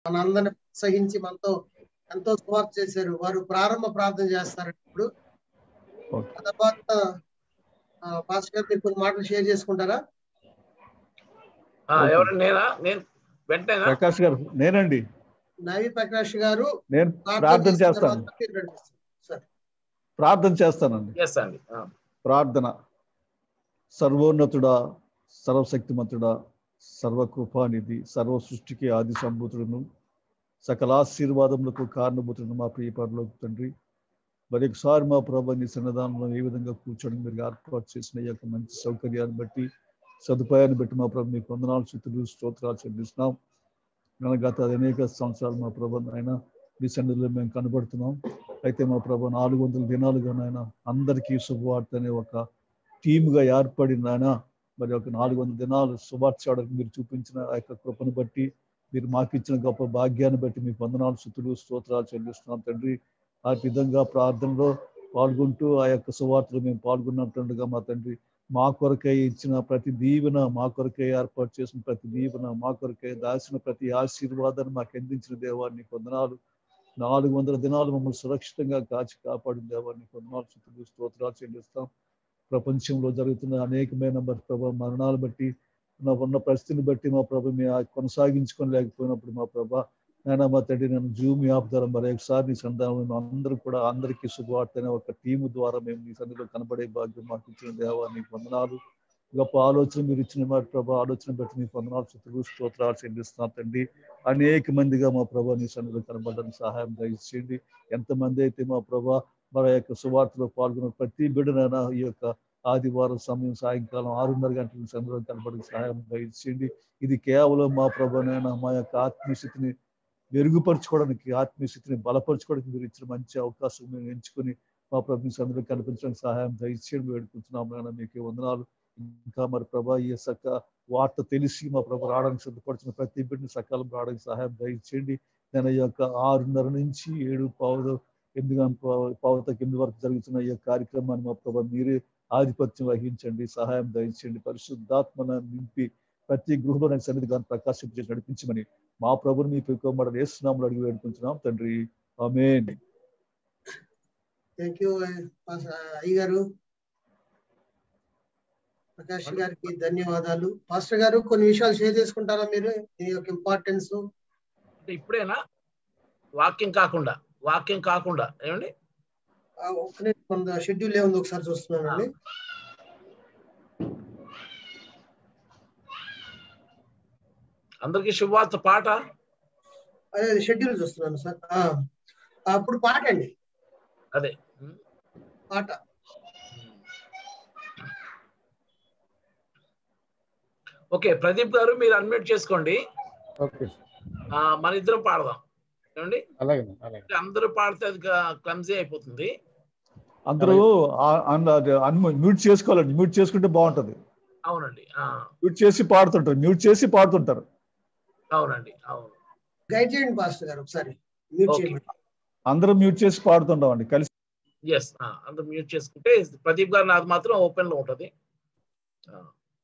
మనందరిని సహించి మనతో ఎంతో సువార్త చేశారు వారు ప్రారంభ ప్రార్థన చేస్తారు ఇప్పుడు ఓకే. ఆ తర్వాత ఆ, పాస్టర్ గారు మీరు కొన్ని మాటలు షేర్ చేసుకుంటారా ఆ, ఎవరు నేనా నేను వెంటనే ప్రకాష్ గారు నేనండి నవి ప్రకాష్ గారు నేను ప్రార్థన చేసిన చేస్తాను తర్వాత మీరు నడిపిస్తారు. సరే ప్రార్థన చేస్తానండి ఎస్ అండి ఆ. ప్రార్థన సర్వోన్నతుడా సర్వశక్తిమంతుడా సర్వకృపానిధి సర్వ సృష్టికి ఆది సంభూతుడును సకల ఆశీర్వాదములకు కారణభూతుడు మా ప్రియ పరలోకి తండ్రి మరి ఒకసారి మా ప్రభా నీ సన్నిధానంలో ఏ విధంగా కూర్చొని మీరు ఏర్పాటు చేసిన ఈ యొక్క మంచి సౌకర్యాన్ని బట్టి సదుపాయాన్ని బట్టి మా ప్రభు మీకు వందనాలు చుట్టూ స్తోత్రాలు చెల్లిస్తున్నాం నేను గత అనేక సంవత్సరాలు మా ప్రభు ఆయన మీ సన్నిధిలో మేము కనబడుతున్నాం అయితే మా ప్రభు నాలుగు వందల దినాలుగా నాయన అందరికీ శుభవార్త అనే ఒక టీమ్గా ఏర్పడిన ఆయన మరి ఒక నాలుగు వందల దినాలు శుభార్త చేయడానికి మీరు చూపించిన ఆ యొక్క కృపను బట్టి మీరు మాకు ఇచ్చిన గొప్ప భాగ్యాన్ని బట్టి మీకు వందనాలు స్థుతులు స్తోత్రాలు చెల్లిస్తున్నాం తండ్రి ఆ విధంగా ప్రార్థనలో పాల్గొంటూ ఆ యొక్క సువార్తలు మేము పాల్గొన్నట్లుగా మా తండ్రి మా కొరకై ఇచ్చిన ప్రతి దీవెన మా కొరకై ఏర్పాటు చేసిన ప్రతి దీవెన మా కొరకై దాచిన ప్రతి ఆశీర్వాదాన్ని మాకు అందించిన దేవాన్ని వందనాలు నాలుగు వందల దినాలు మమ్మల్ని సురక్షితంగా కాచి కాపాడిన దేవాన్ని వందనాలు స్థుతులు స్తోత్రాలు చెల్లిస్తాం ప్రపంచంలో జరుగుతున్న అనేకమైన మరి ప్రభా మరణాలు బట్టి నా ఉన్న పరిస్థితిని బట్టి మా ప్రభు మీ కొనసాగించుకొని లేకపోయినప్పుడు మా ప్రభా నాయన మా తండ్రి నేను జూమ్ యాప్ ద్వారా మరి ఒకసారి నీ సంధానం మేము అందరూ కూడా అందరికీ శుభవార్త అనే ఒక టీము ద్వారా మేము నీ సన్నిధిలో కనబడే భాగ్యం మాకు ఇచ్చిన దేవా నీకు వందనాలు గొప్ప ఆలోచన మీరు ఇచ్చిన మాట ప్రభా ఆలోచన బట్టి నీకు వందనాలు చుట్టూ స్తోత్రాలు చెల్లిస్తున్నాం తండ్రి అనేక మందిగా మా ప్రభా నీ సన్నిధిలో కనబడడానికి సహాయం దయచేయండి ఎంతమంది అయితే మా ప్రభా మన యొక్క సువార్తలో పాల్గొన్న ప్రతి బిడ్డనైనా ఈ యొక్క ఆదివారం సమయం సాయంకాలం ఆరున్నర గంటల సందర్భం కనబడికి సహాయం దయచేయండి ఇది కేవలం మా ప్రభునైనా మా యొక్క ఆత్మీయస్థితిని మెరుగుపరచుకోవడానికి ఆత్మీయస్థితిని బలపరచుకోవడానికి మీరు ఇచ్చిన మంచి అవకాశం మేము ఎంచుకొని మా ప్రభు సందర్భం కల్పించడానికి సహాయం దయచేయడం వేడుకుంటున్నాం నాయన మీకు వందనాలు ఇంకా మరి ప్రభా ఈ సక్క వార్త తెలిసి మా ప్రభు రావడానికి సిద్ధపడుతున్న ప్రతి బిడ్డని సకాలం రావడానికి సహాయం దయచేయండి నేను ఈ యొక్క ఆరున్నర నుంచి ఏడు పావు ఎనిమిది గంటల పావుతకి ఎనిమిది వరకు జరుగుతున్న ఈ యొక్క కార్యక్రమాన్ని మా ప్రభా మీరే ఆధిపత్యం వహించండి సహాయం దయచేయండి పరిశుద్ధాత్మన నింపి ప్రతి గృహంలో నాకు సన్నిధి గాని ప్రకాశించి నడిపించమని మా ప్రభుని మీ పెట్టుకోమని వేస్తున్నాము అడిగి వేడుకుంటున్నాం తండ్రి ఆమేన్ థ్యాంక్ యూ అయ్య గారు ప్రకాష్ గారికి ధన్యవాదాలు పాస్టర్ గారు కొన్ని విషయాలు షేర్ చేసుకుంటారా మీరు దీని యొక్క ఇంపార్టెన్స్ అంటే ఇప్పుడేనా వాక్యం కాకుండా వాక్యం కాకుండా ఏమండి ఒక్కనే కొంత షెడ్యూల్ ఏముంది ఒకసారి చూస్తున్నానండి అందరికి శుభవార్త పాట అదే షెడ్యూల్ చూస్తున్నాను సార్ ఆ, అప్పుడు పాట అండి అదే పాట ఓకే ప్రదీప్ గారు మీరు అన్మ్యూట్ చేసుకోండి ఓకే ఆ, మన ఇద్దరం పాడదాం ఏమండి అలాగే అలాగే అందరూ పాడితే అది క్లమ్జీ అయిపోతుంది అందరూ మ్యూట్ చేసుకోవాలండి మ్యూట్ చేసుకుంటే బాగుంటది అవునండి ఆ, మ్యూట్ చేసి పాడుతుంటారు మ్యూట్ చేసి పాడుతుంటారు అవునండి అవును గైడ్ చేయండి పాస్టర్ గారు ఒకసారి మ్యూట్ ఓకే చేయండి అందరూ మ్యూట్ చేసి పాడుతుంటామండి కలిసి ఎస్ అందరూ మ్యూట్ చేసుకుంటే ప్రదీప్ గారు నాది మాత్రం ఓపెన్ లో ఉంటది ఆ.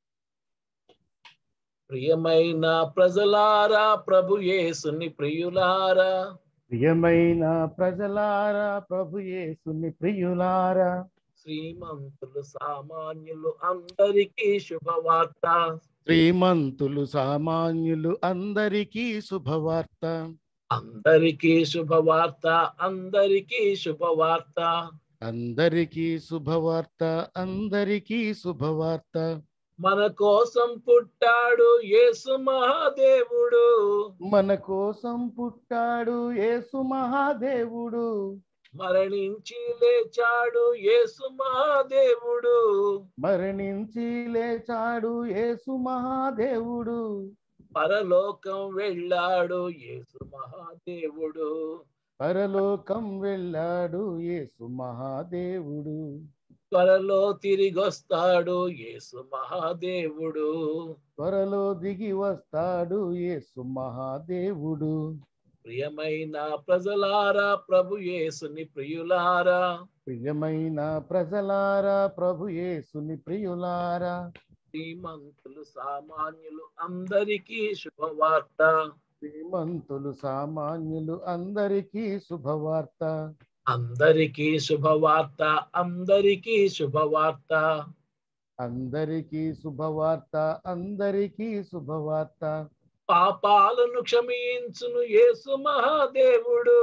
ప్రియమైన ప్రజలారా ప్రభు యేసుని ప్రియులారా ప్రియమైన ప్రజలారా ప్రభు యేసుని ప్రియులారా శ్రీమంతులు సామాన్యులు అందరికీ శుభవార్త శ్రీమంతులు సామాన్యులు అందరికీ శుభవార్త అందరికీ శుభవార్త అందరికీ శుభవార్త అందరికీ శుభవార్త అందరికీ శుభవార్త మన కోసం పుట్టాడు యేసు మహాదేవుడు మన కోసం పుట్టాడు యేసు మహాదేవుడు మరణించి లేచాడు యేసు మహాదేవుడు మరణించి లేచాడు యేసు మహాదేవుడు పరలోకం వెళ్ళాడు యేసు మహాదేవుడు పరలోకం వెళ్ళాడు యేసు మహాదేవుడు త్వరలో తిరిగొస్తాడు యేసు మహాదేవుడు త్వరలో దిగి వస్తాడు యేసు మహాదేవుడు ప్రియమైన ప్రజలారా ప్రభు యేసుని ప్రియులారా ప్రియమైన ప్రజలారా ప్రభు యేసుని ప్రియులారా శ్రీమంతులు సామాన్యులు అందరికీ శుభవార్త శ్రీమంతులు సామాన్యులు అందరికీ శుభవార్త అందరికీ శుభవార్త అందరికీ శుభవార్త అందరికీ శుభవార్త అందరికీ శుభవార్త పాపాలను క్షమించును యేసు మహాదేవుడు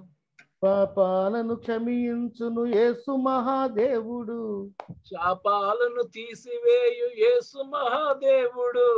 పాపాలను క్షమించును యేసు మహాదేవుడు శాపాలను తీసివేయు యేసు మహాదేవుడు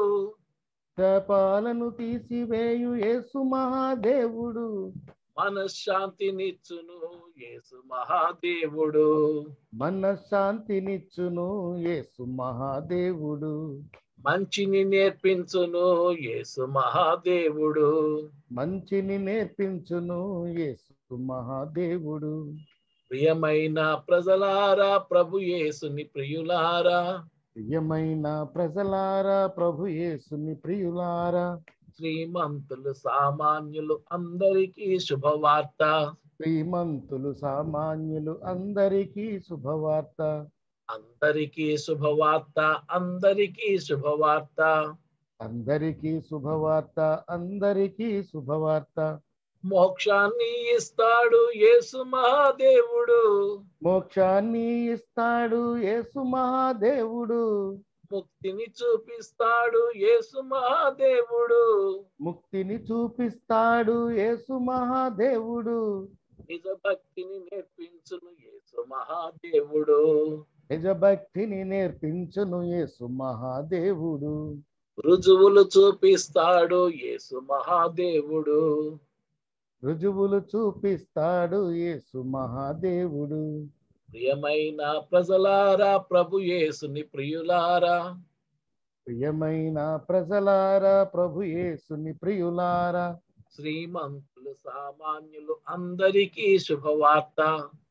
శాపాలను తీసివేయు యేసు మహాదేవుడు మనశ్శాంతినిచ్చును యేసు మహాదేవుడు మనశ్శాంతినిచ్చును యేసు మహాదేవుడు మంచిని నేర్పించును యేసు మహాదేవుడు మంచిని నేర్పించును యేసు మహాదేవుడు ప్రియమైన ప్రజలారా ప్రభు యేసుని ప్రియులారా ప్రియమైన ప్రజలారా ప్రభు యేసుని ప్రియులారా శ్రీమంతులు సామాన్యులు అందరికీ శుభవార్త శ్రీమంతులు సామాన్యులు అందరికీ శుభవార్త అందరికీ శుభవార్త అందరికీ శుభవార్త అందరికీ శుభవార్త అందరికీ శుభవార్త మోక్షాన్ని ఇస్తాడు యేసు మహాదేవుడు మోక్షాన్ని ఇస్తాడు యేసు మహాదేవుడు ముక్తిని చూపిస్తాడు యేసు మహాదేవుడు ముక్తిని చూపిస్తాడు యేసు మహాదేవుడు నిజ భక్తిని నేర్పించును యేసు మహాదేవుడు నిజ భక్తిని నేర్పించును యేసు మహాదేవుడు రుజువులు చూపిస్తాడు యేసు మహాదేవుడు రుజువులు చూపిస్తాడు యేసు మహాదేవుడు ప్రియమైన ప్రజలారా ప్రభు యేసుని ప్రియులారా ప్రియమైన ప్రజలారా ప్రభు యేసుని ప్రియులారా శ్రీమంతులు సామాన్యులు అందరికీ శుభవార్త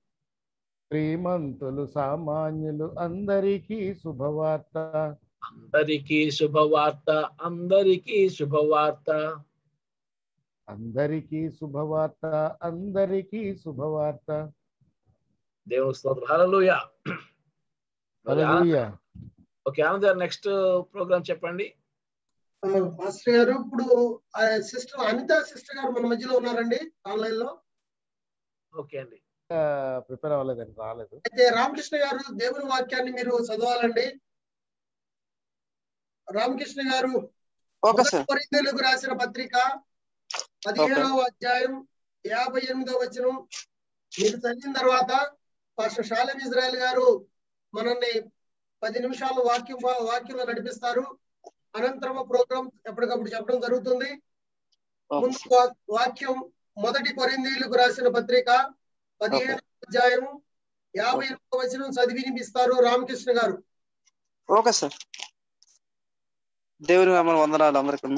శ్రీమంతులు సామాన్యులు అందరికీ శుభవార్త అందరికీ శుభవార్త అందరికీ శుభవార్త అందరికీ శుభవార్త అందరికీ శుభవార్త దేవుని స్తోత్రం హల్లెలూయా మరి ఆ- హల్లెలూయా ఓకే ఆనంద్ గారు నెక్స్ట్ ప్రోగ్రామ్ చెప్పండి ఆ, మాస్టర్ గారు ఇప్పుడు సిస్టర్ అనిత సిస్టర్ గారు మన మధ్యలో ఉన్నారండి ఆన్లైన్ లో ఓకే అండి ప్రిపేర్ అవ్వలేదండి రాలేదు అయితే రామకృష్ణ గారు దేవుని వాక్యాన్ని మీరు చదవాలండి రామకృష్ణ గారు ఓకే సార్ కొరింథీయులకు రాసిన పత్రిక పదిహేడవ అధ్యాయం యాభై ఎనిమిదవ వచనం మీరు చదివిన తర్వాత పాస్టర్ షాలెం ఇజ్రాయల్ గారు మనల్ని పది నిమిషాలు వాక్యం వాక్యంలో నడిపిస్తారు అనంతరం ప్రోగ్రాం ఎప్పటికప్పుడు చెప్పడం జరుగుతుంది ఓకే ముందు వా- వాక్యం మొదటి కొరిందీలకు రాసిన పత్రిక పదిహేను అధ్యాయం యాభై ఎనిమిదవ వచనం చదివి వినిపిస్తారు రామకృష్ణ గారు ఓకే సార్ దేవుని నామమున వందనాలు అందరికీ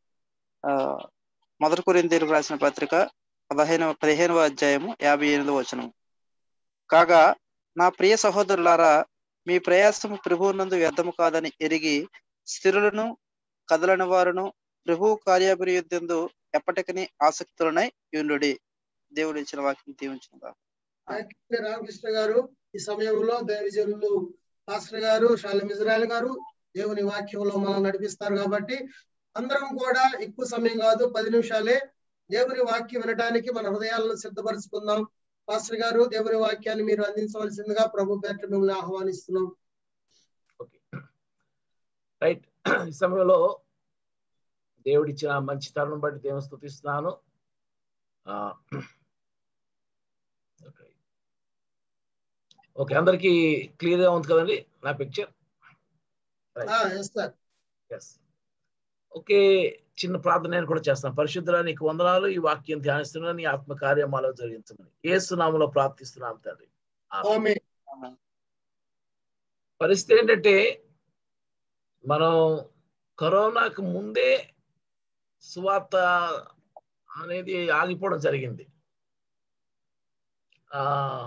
మొదటి కొరింథీయులకు రాసిన పత్రిక పదిహేనవ పదిహేనవ అధ్యాయము యాభై ఎనిమిదవ వచనం కాగా నా ప్రియ సహోదరులారా మీ ప్రయాసము ప్రభువునందు వ్యర్థము కాదని ఎరిగి స్థిరులను కదలని వారును ప్రభు కార్యాభివృద్ధి ఎప్పటికని ఆసక్తులనై యుండుడి దేవుడు ఇచ్చిన వాక్యం దీవించిన థాంక్ యూ రామకృష్ణ గారు ఈ సమయంలో దైవజనులు పాస్టర్ గారు షాలం ఇజ్రాయల్ గారు దేవుని వాక్యంలో మనం నడిపిస్తారు కాబట్టి అందరం కూడా ఎక్కువ సమయం కాదు పది నిమిషాలే దేవుని వాక్యం వినడానికి మన హృదయాలను సిద్ధపరచుకుందాం పాస్టర్ గారు దేవుని వాక్యాన్ని మీరు అందించవలసిందిగా ప్రభు పేట మిమ్మల్ని ఆహ్వానిస్తున్నాం ఓకే రైట్ ఈ సమయంలో దేవుడిచ్చిన మంచి తరుణం బట్టి దేవుని స్థుతిస్తున్నాను ఆ, ఓకే. ఓకే అందరికి క్లియర్ గా ఉంది కదండి నా picture yes sir yes okay చిన్న ప్రార్థన నేను కూడా చేస్తాను పరిశుద్ధుల నీకు వందనాలు ఈ వాక్యం ధ్యానిస్తున్నా నీ ఆత్మ కార్యమాలో జరిగించమని ఏసునామలో ప్రార్థిస్తున్నాం తండ్రి ఆమె పరిస్థితి ఏంటంటే మనం కరోనాకు ముందే సువార్త అనేది ఆగిపోవడం జరిగింది ఆ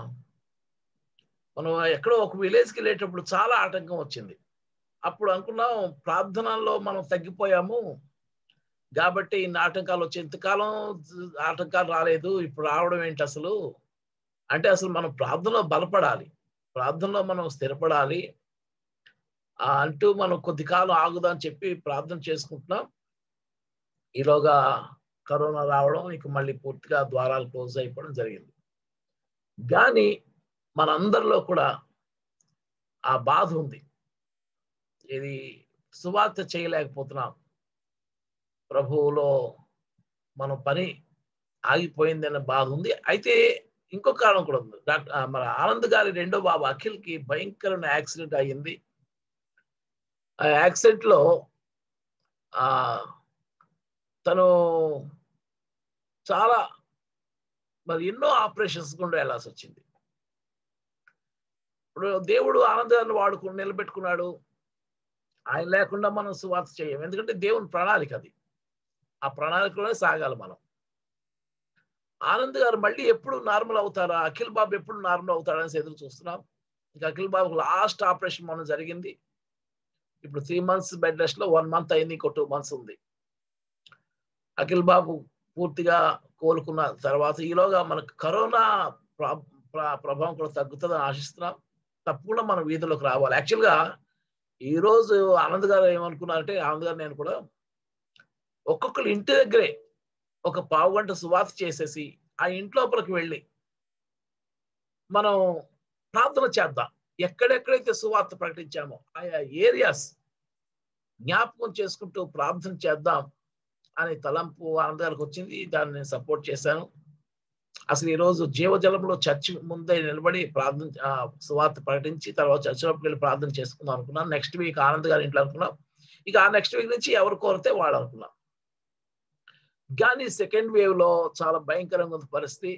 మనం ఎక్కడో ఒక విలేజ్కి వెళ్ళేటప్పుడు చాలా ఆటంకం వచ్చింది అప్పుడు అనుకున్నాం ప్రార్థనల్లో మనం తగ్గిపోయాము కాబట్టి ఇన్ని ఆటంకాలు వచ్చి ఇంతకాలం ఆటంకాలు రాలేదు ఇప్పుడు రావడం ఏంటి అసలు అంటే అసలు మనం ప్రార్థనలో బలపడాలి ప్రార్థనలో మనం స్థిరపడాలి ఆ అంటూ మనం కొద్ది కాలం ఆగుదాం చెప్పి ప్రార్థన చేసుకుంటున్నాం ఈలోగా కరోనా రావడం ఇక మళ్ళీ పూర్తిగా ద్వారాలు క్లోజ్ అయిపోవడం జరిగింది కానీ మనందరిలో కూడా ఆ బాధ ఉంది ఇది సువార్త చేయలేకపోతున్నాం ప్రభువులో మన పని ఆగిపోయింది అనే బాధ ఉంది అయితే ఇంకో కారణం కూడా ఉంది డాక్టర్ మన ఆనంద్ గారి రెండో బాబు అఖిల్కి భయంకరమైన యాక్సిడెంట్ అయ్యింది ఆ యాక్సిడెంట్ లో ఆ తను చాలా మరి ఎన్నో ఆపరేషన్స్ గుండా వెళ్ళాల్సి వచ్చింది ఇప్పుడు దేవుడు ఆనందాన్ని వాడుకుని నిలబెట్టుకున్నాడు ఆయన లేకుండా మనం సువార్త చేయం ఎందుకంటే దేవుని ప్రణాళిక అది ఆ ప్రణాళికలోనే సాగాలి మనం ఆనంద్ గారు మళ్ళీ ఎప్పుడు నార్మల్ అవుతారా అఖిల్ బాబు ఎప్పుడు నార్మల్ అవుతాడని ఎదురు చూస్తున్నాం ఇంకా అఖిల్ బాబు లాస్ట్ ఆపరేషన్ మనం జరిగింది ఇప్పుడు త్రీ మంత్స్ బెడ్ రెస్ట్ లో వన్ మంత్ అయింది ఇంకో టూ మంత్స్ ఉంది అఖిల్ బాబు పూర్తిగా కోలుకున్న తర్వాత ఈలోగా మనకు కరోనా ప్రభావం కూడా తగ్గుతుందని ఆశిస్తున్నాం తప్పకుండా మనం వీధిలోకి రావాలి యాక్చువల్గా ఈ రోజు ఆనంద్ గారు ఏమనుకున్నారంటే ఆనంద్ గారు నేను కూడా ఒక్కొక్కరు ఇంటి దగ్గరే ఒక పావు గంట సువార్త చేసేసి ఆ ఇంట్లోపలికి వెళ్ళి మనం ప్రార్థన చేద్దాం ఎక్కడెక్కడైతే సువార్త ప్రకటించామో ఆయా ఏరియాస్ జ్ఞాపకం చేసుకుంటూ ప్రార్థన చేద్దాం అనే తలంపు ఆనంద్ గారికి వచ్చింది దాన్ని నేను సపోర్ట్ చేశాను అసలు ఈ రోజు జీవజలంలో చర్చి ముందే నిలబడి ప్రార్థన సువార్త ప్రకటించి తర్వాత చర్చిలోకి వెళ్ళి ప్రార్థన చేసుకుందాం అనుకున్నాం నెక్స్ట్ వీక్ ఆనంద్ గారి ఇంట్లో అనుకున్నాం ఇక ఆ నెక్స్ట్ వీక్ నుంచి ఎవరు కోరితే వాళ్ళు అనుకున్నాం కానీ సెకండ్ వేవ్ లో చాలా భయంకరంగా ఉంది పరిస్థితి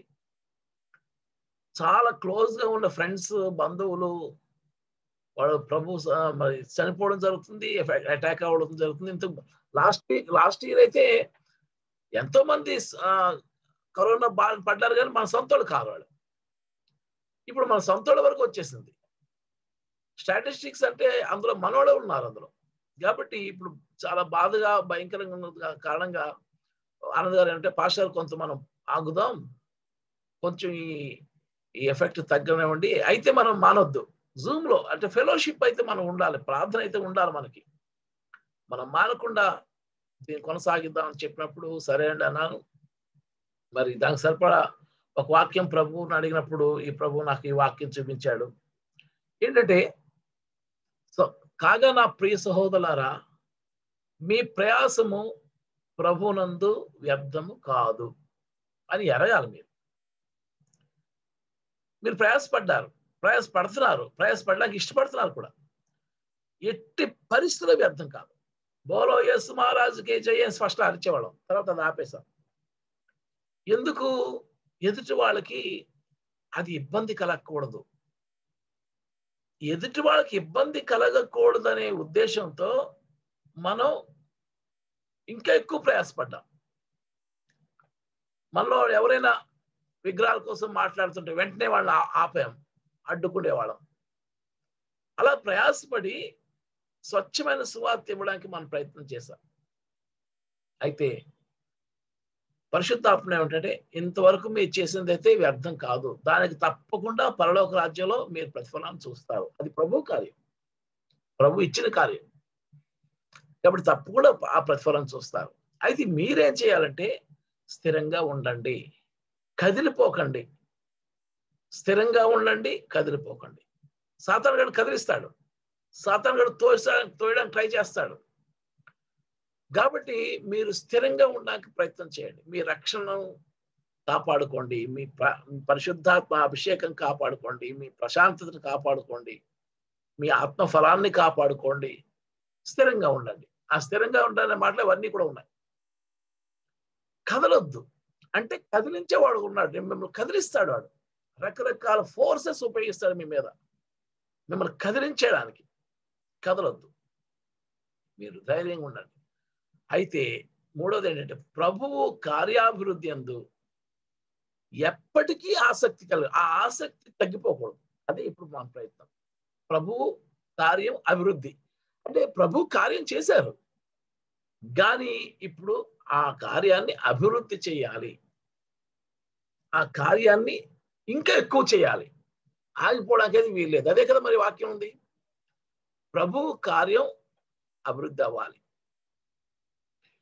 చాలా క్లోజ్ గా ఉన్న ఫ్రెండ్స్ బంధువులు వాళ్ళు ప్రభు మరి చనిపోవడం జరుగుతుంది అటాక్ అవ్వడం జరుగుతుంది ఇంత లాస్ట్ వీక్ లాస్ట్ ఇయర్ అయితే ఎంతో మంది కరోనా బాధ పడ్డారు కానీ మన సొంతోళ్ళు కాదు వాళ్ళు ఇప్పుడు మన సొంతోళ్ళ వరకు వచ్చేసింది స్టాటిస్టిక్స్ అంటే అందులో మనోళ్ళే ఉన్నారు అందులో కాబట్టి ఇప్పుడు చాలా బాధగా భయంకరంగా ఉన్న కారణంగా ఆనంద్ గారు ఏంటంటే పాస్టర్ కొంత మనం ఆగుదాం కొంచెం ఈ ఈ ఎఫెక్ట్ తగ్గనివ్వండి అయితే మనం మానొద్దు జూమ్ లో అంటే ఫెలోషిప్ అయితే మనం ఉండాలి ప్రార్థన అయితే ఉండాలి మనకి మనం మానకుండా దీన్ని కొనసాగిద్దాం అని చెప్పినప్పుడు సరే అండి అన్నాను మరి దానికి సరిపడా ఒక వాక్యం ప్రభువుని అడిగినప్పుడు ఈ ప్రభు నాకు ఈ వాక్యం చూపించాడు ఏంటంటే సో కాగా నా ప్రియ సహోదరులారా మీ ప్రయాసము ప్రభునందు వ్యర్థము కాదు అని ఎరగాలి మీరు మీరు ప్రయాసపడ్డారు ప్రయాసపడుతున్నారు ప్రయాసపడడానికి ఇష్టపడుతున్నారు కూడా ఎట్టి పరిస్థితుల్లో వ్యర్థం కాదు బోలో యస్ మహారాజుకి జయ స్పష్ట అరిచేవాళ్ళం తర్వాత అది ఆపేశాం ఎందుకు ఎదుటి వాళ్ళకి అది ఇబ్బంది కలగకూడదు ఎదుటి వాళ్ళకి ఇబ్బంది కలగకూడదనే ఉద్దేశంతో మనం ఇంకా ఎక్కువ ప్రయాసపడ్డాం మనలో ఎవరైనా విగ్రహాల కోసం మాట్లాడుతుంటే వెంటనే వాళ్ళని ఆపాం అడ్డుకునేవాళ్ళం అలా ప్రయాసపడి స్వచ్ఛమైన సువార్త ఇవ్వడానికి మనం ప్రయత్నం చేశాం అయితే పరిశుద్ధాత్మ ఏమిటంటే ఇంతవరకు మీరు చేసింది అయితే వ్యర్థం కాదు దానికి తప్పకుండా పరలోక రాజ్యంలో మీరు ప్రతిఫలాన్ని చూస్తారు అది ప్రభు కార్యం ప్రభు ఇచ్చిన కార్యం కాబట్టి తప్పకుండా ఆ ప్రతిఫలం చూస్తారు అయితే మీరేం చేయాలంటే స్థిరంగా ఉండండి కదిలిపోకండి స్థిరంగా ఉండండి కదిలిపోకండి సాతాన్ గడు కదిలిస్తాడు సాతాన్ గడు తోసా తోయడానికి ట్రై చేస్తాడు కాబట్టి మీరు స్థిరంగా ఉండడానికి ప్రయత్నం చేయండి మీ రక్షణను కాపాడుకోండి మీ పరిశుద్ధాత్మ అభిషేకం కాపాడుకోండి మీ ప్రశాంతతను కాపాడుకోండి మీ ఆత్మ ఫలాన్ని కాపాడుకోండి స్థిరంగా ఉండండి ఆ స్థిరంగా ఉండాలనే మాటలు అవన్నీ కూడా ఉన్నాయి కదలొద్దు అంటే కదిలించేవాడు ఉన్నాడు మిమ్మల్ని కదిలిస్తాడు వాడు రకరకాల ఫోర్సెస్ ఉపయోగిస్తాడు మీ మీద మిమ్మల్ని కదిలించేయడానికి కదలొద్దు మీరు ధైర్యంగా ఉండండి అయితే మూడోది ఏంటంటే ప్రభువు కార్యాభివృద్ధి అందు ఎప్పటికీ ఆసక్తి కలగ ఆ ఆసక్తి తగ్గిపోకూడదు అదే ఇప్పుడు మా ప్రయత్నం ప్రభువు కార్యం అభివృద్ధి అంటే ప్రభు కార్యం చేశారు కానీ ఇప్పుడు ఆ కార్యాన్ని అభివృద్ధి చేయాలి ఆ కార్యాన్ని ఇంకా ఎక్కువ చేయాలి ఆగిపోవడానికి అది వీల్లేదు అదే కదా మరి వాక్యం ఉంది ప్రభు కార్యం అభివృద్ధి అవ్వాలి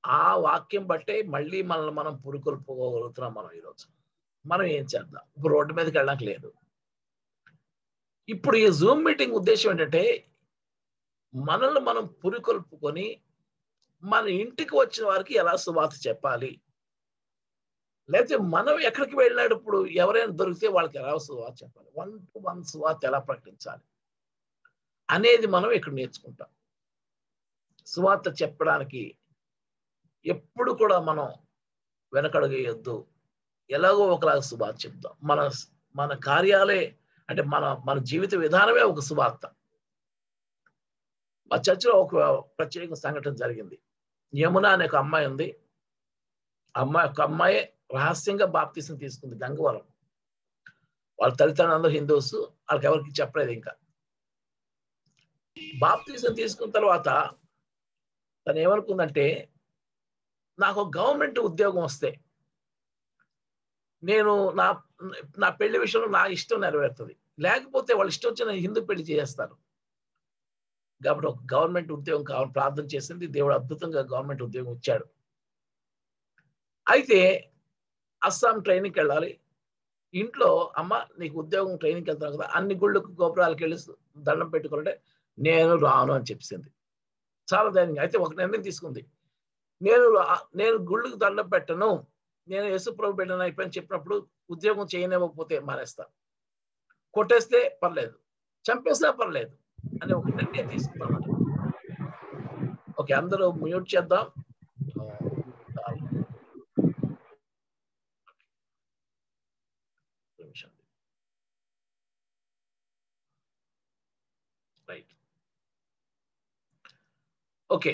ఆ వాక్యం బట్టే మళ్ళీ మనల్ని మనం పురుకొల్పుకోగలుగుతున్నాం మనం ఈరోజు మనం ఏం చేద్దాం ఇప్పుడు రోడ్డు మీదకి వెళ్ళడానికి లేదు ఇప్పుడు ఈ జూమ్ మీటింగ్ ఉద్దేశం ఏంటంటే మనల్ని మనం పురికొల్పుకొని మన ఇంటికి వచ్చిన వారికి ఎలా సువార్త చెప్పాలి లేకపోతే మనం ఎక్కడికి వెళ్ళినప్పుడు ఎవరైనా దొరికితే వాళ్ళకి ఎలా సువార్త చెప్పాలి వన్ టు వన్ సువార్త ఎలా ప్రకటించాలి అనేది మనం ఇక్కడ నేర్చుకుంటాం సువార్త చెప్పడానికి ఎప్పుడు కూడా మనం వెనకడుగేయొద్దు ఎలాగో ఒకలాగా సువార్త చెప్దాం మన మన కార్యాలే అంటే మన మన జీవిత విధానమే ఒక సువార్త మా చర్చిలో ఒక ప్రత్యేక సంఘటన జరిగింది యమున అనే ఒక అమ్మాయి ఉంది అమ్మాయి ఒక అమ్మాయి రహస్యంగా బాప్తీసం తీసుకుంది గంగవరం వాళ్ళ తల్లిదండ్రులందరూ హిందూస్ వాళ్ళకి ఎవరికి చెప్పలేదు ఇంకా బాప్తీసం తీసుకున్న తర్వాత తను ఏమనుకుందంటే నాకు గవర్నమెంట్ ఉద్యోగం వస్తే నేను నా నా పెళ్లి విషయంలో నా ఇష్టం నెరవేరుతుంది లేకపోతే వాళ్ళు ఇష్టం వచ్చిన హిందూ పెళ్లి చేస్తారు కాబట్టి ఒక గవర్నమెంట్ ఉద్యోగం కావాలని ప్రార్థన చేసింది దేవుడు అద్భుతంగా గవర్నమెంట్ ఉద్యోగం ఇచ్చాడు అయితే అస్సాం ట్రైనింగ్కి వెళ్ళాలి ఇంట్లో అమ్మ నీకు ఉద్యోగం ట్రైనింగ్కి వెళ్తాను కదా అన్ని గుళ్ళకు గోపురాలకు వెళ్ళి దండం పెట్టుకుంటే నేను రాను అని చెప్పింది చాలా ధైర్యంగా అయితే ఒక నిర్ణయం తీసుకుంది నేను నేను గుళ్ళకు దండం పెట్టను నేను యేసుప్రభు బిడ్డను అయిపోయిన చెప్పినప్పుడు ఉద్యోగం చేయనివ్వకపోతే మానేస్తా కొట్టేస్తే పర్లేదు చంపేసినా పర్లేదు అని ఒక నిర్ణయం తీసుకున్నాను ఓకే అందరూ మ్యూట్ చేద్దాం రైట్ ఓకే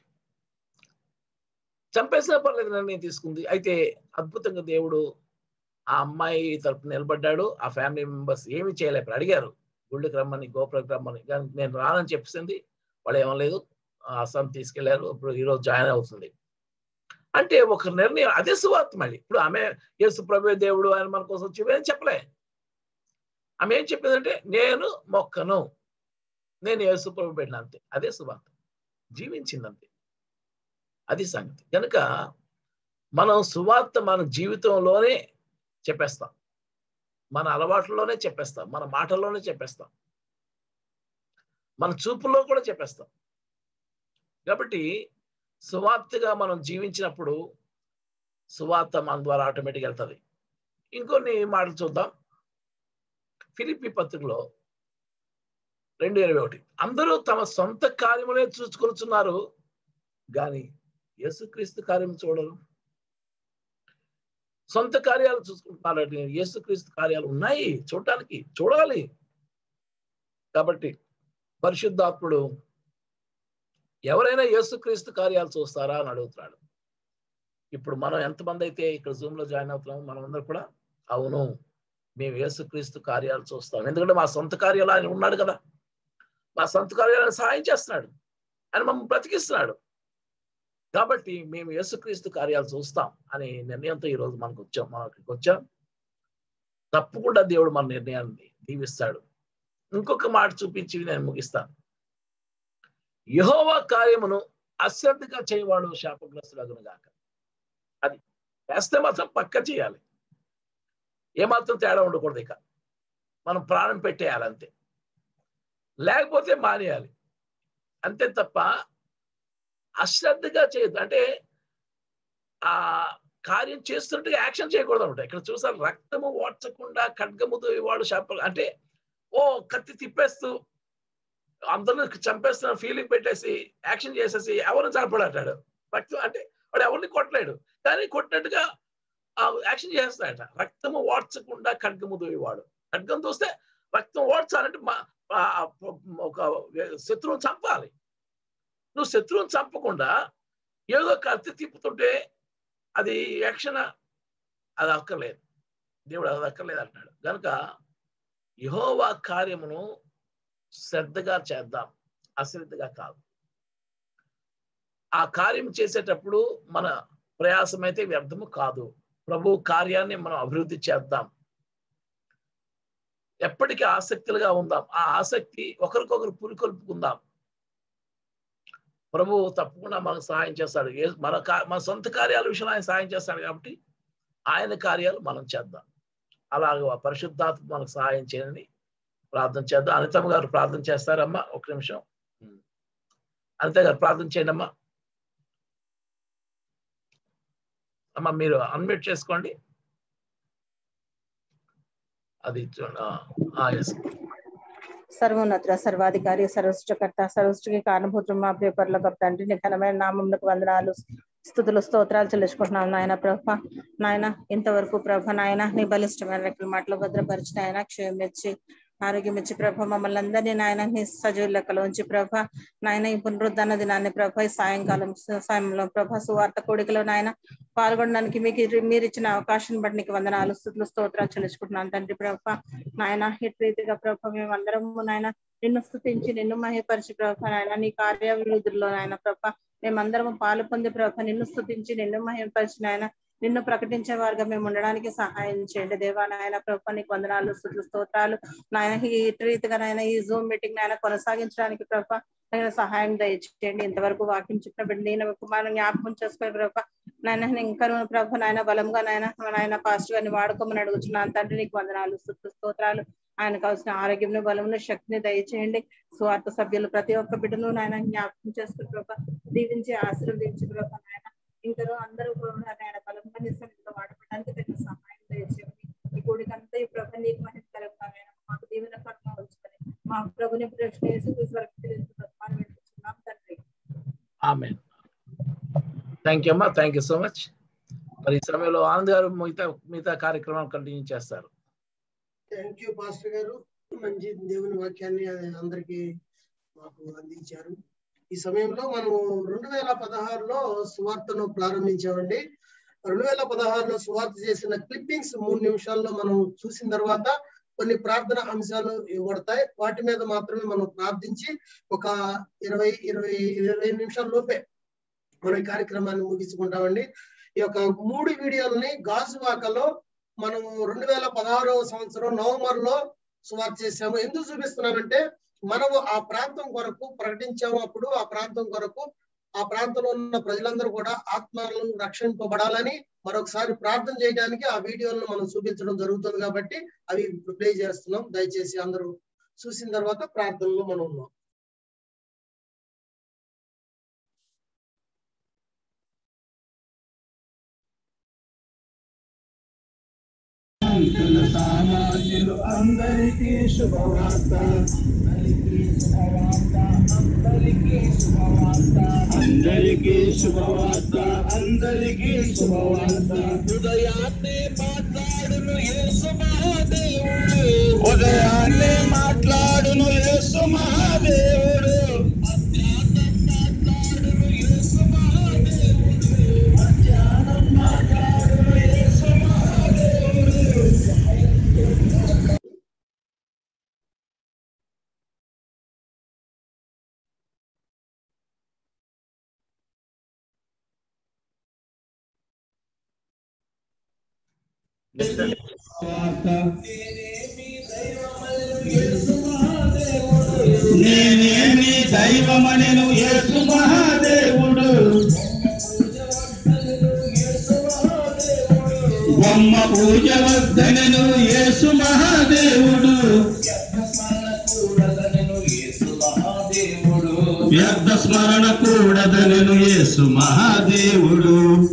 చంపేసినా పర్లేదు నిర్ణయం తీసుకుంది అయితే అద్భుతంగా దేవుడు ఆ అమ్మాయి తరపు నిలబడ్డాడు ఆ ఫ్యామిలీ మెంబర్స్ ఏమి చేయలేపారు అడిగారు గుళ్ళకి రమ్మని గోపురకు రమ్మని కానీ నేను రానని చెప్పేసింది వాళ్ళు ఏమలేదు అస్సాం తీసుకెళ్లారు ఇప్పుడు ఈరోజు జాయిన్ అవుతుంది అంటే ఒక నిర్ణయం అదే సువార్త మళ్ళీ ఇప్పుడు ఆమె యేసు ప్రభు దేవుడు ఆయన మన కోసం చెప్పేదని చెప్పలే ఆమె ఏం చెప్పిందంటే నేను మొక్కను నేను యేసు ప్రభు పెట్టిన అంతే అదే సువార్త జీవించింది అంతే అది సంగతి కనుక మనం సువార్త మన జీవితంలోనే చెప్పేస్తాం మన అలవాట్లలోనే చెప్పేస్తాం మన మాటల్లోనే చెప్పేస్తాం మన చూపుల్లో కూడా చెప్పేస్తాం కాబట్టి సువార్తగా మనం జీవించినప్పుడు సువార్త మన ద్వారా ఆటోమేటిక్ వెళ్తుంది ఇంకొన్ని మాటలు చూద్దాం ఫిలిపి పత్రికలో రెండు ఇరవై ఒకటి అందరూ తమ సొంత కార్యములే చూసుకొనుచున్నారు కానీ యేసుక్రీస్తు కార్యం చూడరు సొంత కార్యాలు చూసుకుంటున్నారు యేసుక్రీస్తు కార్యాలు ఉన్నాయి చూడటానికి చూడాలి కాబట్టి పరిశుద్ధాత్ముడు ఎవరైనా యేసుక్రీస్తు కార్యాలు చూస్తారా అని అడుగుతున్నాడు ఇప్పుడు మనం ఎంతమంది అయితే ఇక్కడ జూమ్ లో జాయిన్ అవుతున్నామో మనం అందరూ కూడా అవును మేము యేసుక్రీస్తు కార్యాలు చూస్తాం ఎందుకంటే మా సొంత కార్యాలు ఆయన ఉన్నాడు కదా మా సొంత కార్యాలను సహాయం చేస్తున్నాడు ఆయన మమ్మల్ని బ్రతికిస్తున్నాడు కాబట్టి మేము యేసుక్రీస్తు కార్యాలు చూస్తాం అనే నిర్ణయంతో ఈరోజు మనకు వచ్చాం మనం అక్కడికి వచ్చాం తప్పకుండా దేవుడు మన నిర్ణయాన్ని దీవిస్తాడు ఇంకొక మాట చూపించి నేను ముగిస్తాను యహోవా కార్యమును అశ్రద్ధగా చేయవాడు శాపగ్రస్తులగును గాక అది వేస్తే మాత్రం పక్క చేయాలి ఏమాత్రం తేడా ఉండకూడదు ఇక మనం ప్రాణం పెట్టేయాలి అంతే లేకపోతే మానేయాలి అంతే తప్ప అశ్రద్ధగా చేయొద్దు అంటే ఆ కార్యం చేస్తుంటే యాక్షన్ చేయకూడదు అనమాట ఇక్కడ చూసారు రక్తము ఓడ్చకుండా ఖడ్గముతో వాడు శాప అంటే ఓ కత్తి తిప్పేస్తూ అందరిని చంపేస్తున్న ఫీలింగ్ పెట్టేసి యాక్షన్ చేసేసి ఎవరిని చంపడంటాడు రక్తం అంటే వాడు ఎవరిని కొట్టలేడు కానీ కొట్టినట్టుగా యాక్షన్ చేస్తాడట రక్తము ఓడ్చకుండా ఖడ్గము దోయేవాడు ఖడ్గం చూస్తే రక్తం ఓడ్చాలంటే ఒక శత్రువుని చంపాలి నువ్వు శత్రువుని చంపకుండా ఏదో కత్తి తిప్పుతుంటే అది యాక్షన్ అది అక్కర్లేదు దేవుడు అది అక్కర్లేదు అంటున్నాడు కనుక యహోవా కార్యమును శ్రద్ధగా చేద్దాం అశ్రద్ధగా కాదు ఆ కార్యం చేసేటప్పుడు మన ప్రయాసం అయితే వ్యర్థము కాదు ప్రభు కార్యాన్ని మనం అభివృద్ధి చేద్దాం ఎప్పటికీ ఆసక్తులుగా ఉందాం ఆ ఆసక్తి ఒకరికొకరు పురికొల్పుకుందాం ప్రభువు తప్పకుండా మనకు సహాయం చేస్తాడు ఏ మన కా- మన సొంత కార్యాల విషయంలో ఆయన సహాయం చేస్తాడు కాబట్టి ఆయన కార్యాలు మనం చేద్దాం అలాగే ఆ పరిశుద్ధాత్మ మనకు సహాయం చేయండి ప్రార్థన చేద్దాం అనితమ్మ గారు ప్రార్థన చేస్తారమ్మా ఒక నిమిషం అనిత గారు ప్రార్థన చేయండి అమ్మా అమ్మా మీరు అన్మ్యూట్ చేసుకోండి అది చూడండి. ఆ, ఆ, yes. సర్వోన్నతుడ సర్వాధికారి సర్వసృష్టకర్త సర్వసృష్టికి కారణభూతం మా పేపర్ల గొప్ప తండ్రి నీ ఘనమైన నామములకు వందనాలు స్థుతులు స్తోత్రాలు చెల్లించుకుంటున్నాను నాయన ప్రభ నాయన ఇంతవరకు ప్రభ నాయన నీ బలిష్టమైన రెక్కల మాటలు భద్రపరిచిన ఆయన క్షయం ఇచ్చి ఆరోగ్యం ఇచ్చి ప్రభ మమ్మల్ని అందరినీ నాయన నీ సజీవ లెక్కలో ఉంచి ప్రభ నాయన ఈ పునరుద్ధరణ దినాన్ని ప్రభ ఈ సాయంకాలం సాయంలో ప్రభ సువార్త కోడికలో నాయన పాల్గొనడానికి మీకు ఇరు- మీరు ఇచ్చిన అవకాశం బట్టి నీకు వందనాలు స్థుతులు స్తోత్రాలు చెల్లించుకుంటున్నాను తండ్రి ప్రభ నాయన ఇటు రీతిగా ప్రభ మేము అందరము నాయన నిన్ను స్థుతించి నిన్ను మహిపరిచి ప్రభ నాయన నీ కార్యాభివృద్ధిలో నాయన ప్రభ మేమందరము పాలు పొంది ప్రభ నిన్ను స్థుతించి నిన్ను మహిపరిచి నాయన నిన్ను ప్రకటించే వారుగా మేము ఉండడానికి సహాయం చేయండి దేవా నాయన ప్రభ నీకు వందనాలు స్థుతులు స్తోత్రాలు నాయన ఈ ఇటు రీతిగా నాయన ఈ జూమ్ మీటింగ్ నాయన కొనసాగించడానికి ప్రభ నాయన సహాయం దయచేయండి ఇంతవరకు వాక్యం చెప్పిన బిడ్డ నేను కుమారుని జ్ఞాపకం చేసుకుని ప్రభ నాయన ఇంకా ప్రభ నాయన బలంగా నాయన నాయన పాస్టర్ గారిని వాడుకోమని అడుగుతున్నాను తండ్రి నీకు వందనాలు స్థుతులు స్తోత్రాలు ఆయనకు కావాల్సిన ఆరోగ్యం బలమును శక్తిని దయచేయండి స్వార్థ సభ్యులు ప్రతి ఒక్క బిడ్డను నాయన జ్ఞాపకం చేసుకుని ప్రభ దీవించి ఆశీర్వదించి ప్రభ నాయన ఇంకా అందరూ కూడా నాయన బలంగా నిశ్చయంతో వాడపడడానికి తగిన సహాయం దయచేయండి ఈ కోడికంతా ఈ ప్రభ నీకు మహిళకరంగా నాయన మాకు దీవెన కర్మ ఉంచుకొని మా ప్రభుని ప్రశ్న వేసుకున్నాం తండ్రి ఆమె థ్యాంక్ యూ అమ్మా థ్యాంక్ యూ సో మచ్ మరి ఈ సమయంలో ఆనంద్ గారు మిగతా మిగతా కార్యక్రమాలు కంటిన్యూ చేస్తారు థ్యాంక్ యూ పాస్టర్ గారు మంచి దేవుని వాక్యాన్ని అందరికి మాకు అందించారు ఈ సమయంలో మనం రెండు వేల పదహారులో సువార్తను ప్రారంభించామండి రెండు వేల పదహారులో సువార్త చేసిన క్లిప్పింగ్స్ మూడు నిమిషాల్లో మనం చూసిన తర్వాత కొన్ని ప్రార్థన అంశాలు ఇవ్వబడతాయి వాటి మీద మాత్రమే మనం ప్రార్థించి ఒక ఇరవై ఇరవై ఇరవై నిమిషాల లోపే మనం ఈ కార్యక్రమాన్ని ముగించుకుంటామండి ఈ యొక్క మూడు వీడియోలని గాజువాకలో మనం రెండు వేల పదహారవ సంవత్సరం నవంబర్ లో సువార్త చేసాము ఎందుకు చూపిస్తున్నానంటే మనము ఆ ప్రాంతం కొరకు ప్రకటించాము అప్పుడు ఆ ప్రాంతం కొరకు ఆ ప్రాంతంలో ఉన్న ప్రజలందరూ కూడా ఆత్మలను రక్షింపబడాలని మరొకసారి ప్రార్థన చేయడానికి ఆ వీడియోలను మనం చూపించడం జరుగుతుంది కాబట్టి అవి ప్లే చేస్తున్నాం దయచేసి అందరూ చూసిన తర్వాత ప్రార్థనలో మనం ఉన్నాం సామాన్యులు అందరికీ శుభవార్త అందరికీ శుభవార్త అందరికీ శుభవార్త ఉదయాన్నే మాట్లాడును యేసు మహాదేవుడు ఉదయాన్నే మాట్లాడును యేసు మహాదేవుడు మధ్యాహ్నం మాట్లాడును యేసు మహాదేవుడు మధ్యాహ్నం మాట్లాడును యేసు మహాదేవుడు నేనేమి దైవమనెను యేసు మహాదేవుడు బొమ్మ పూజ వద్దనను యేసు మహాదేవుడు వ్యర్థ స్మరణ కూడదనను యేసు మహాదేవుడు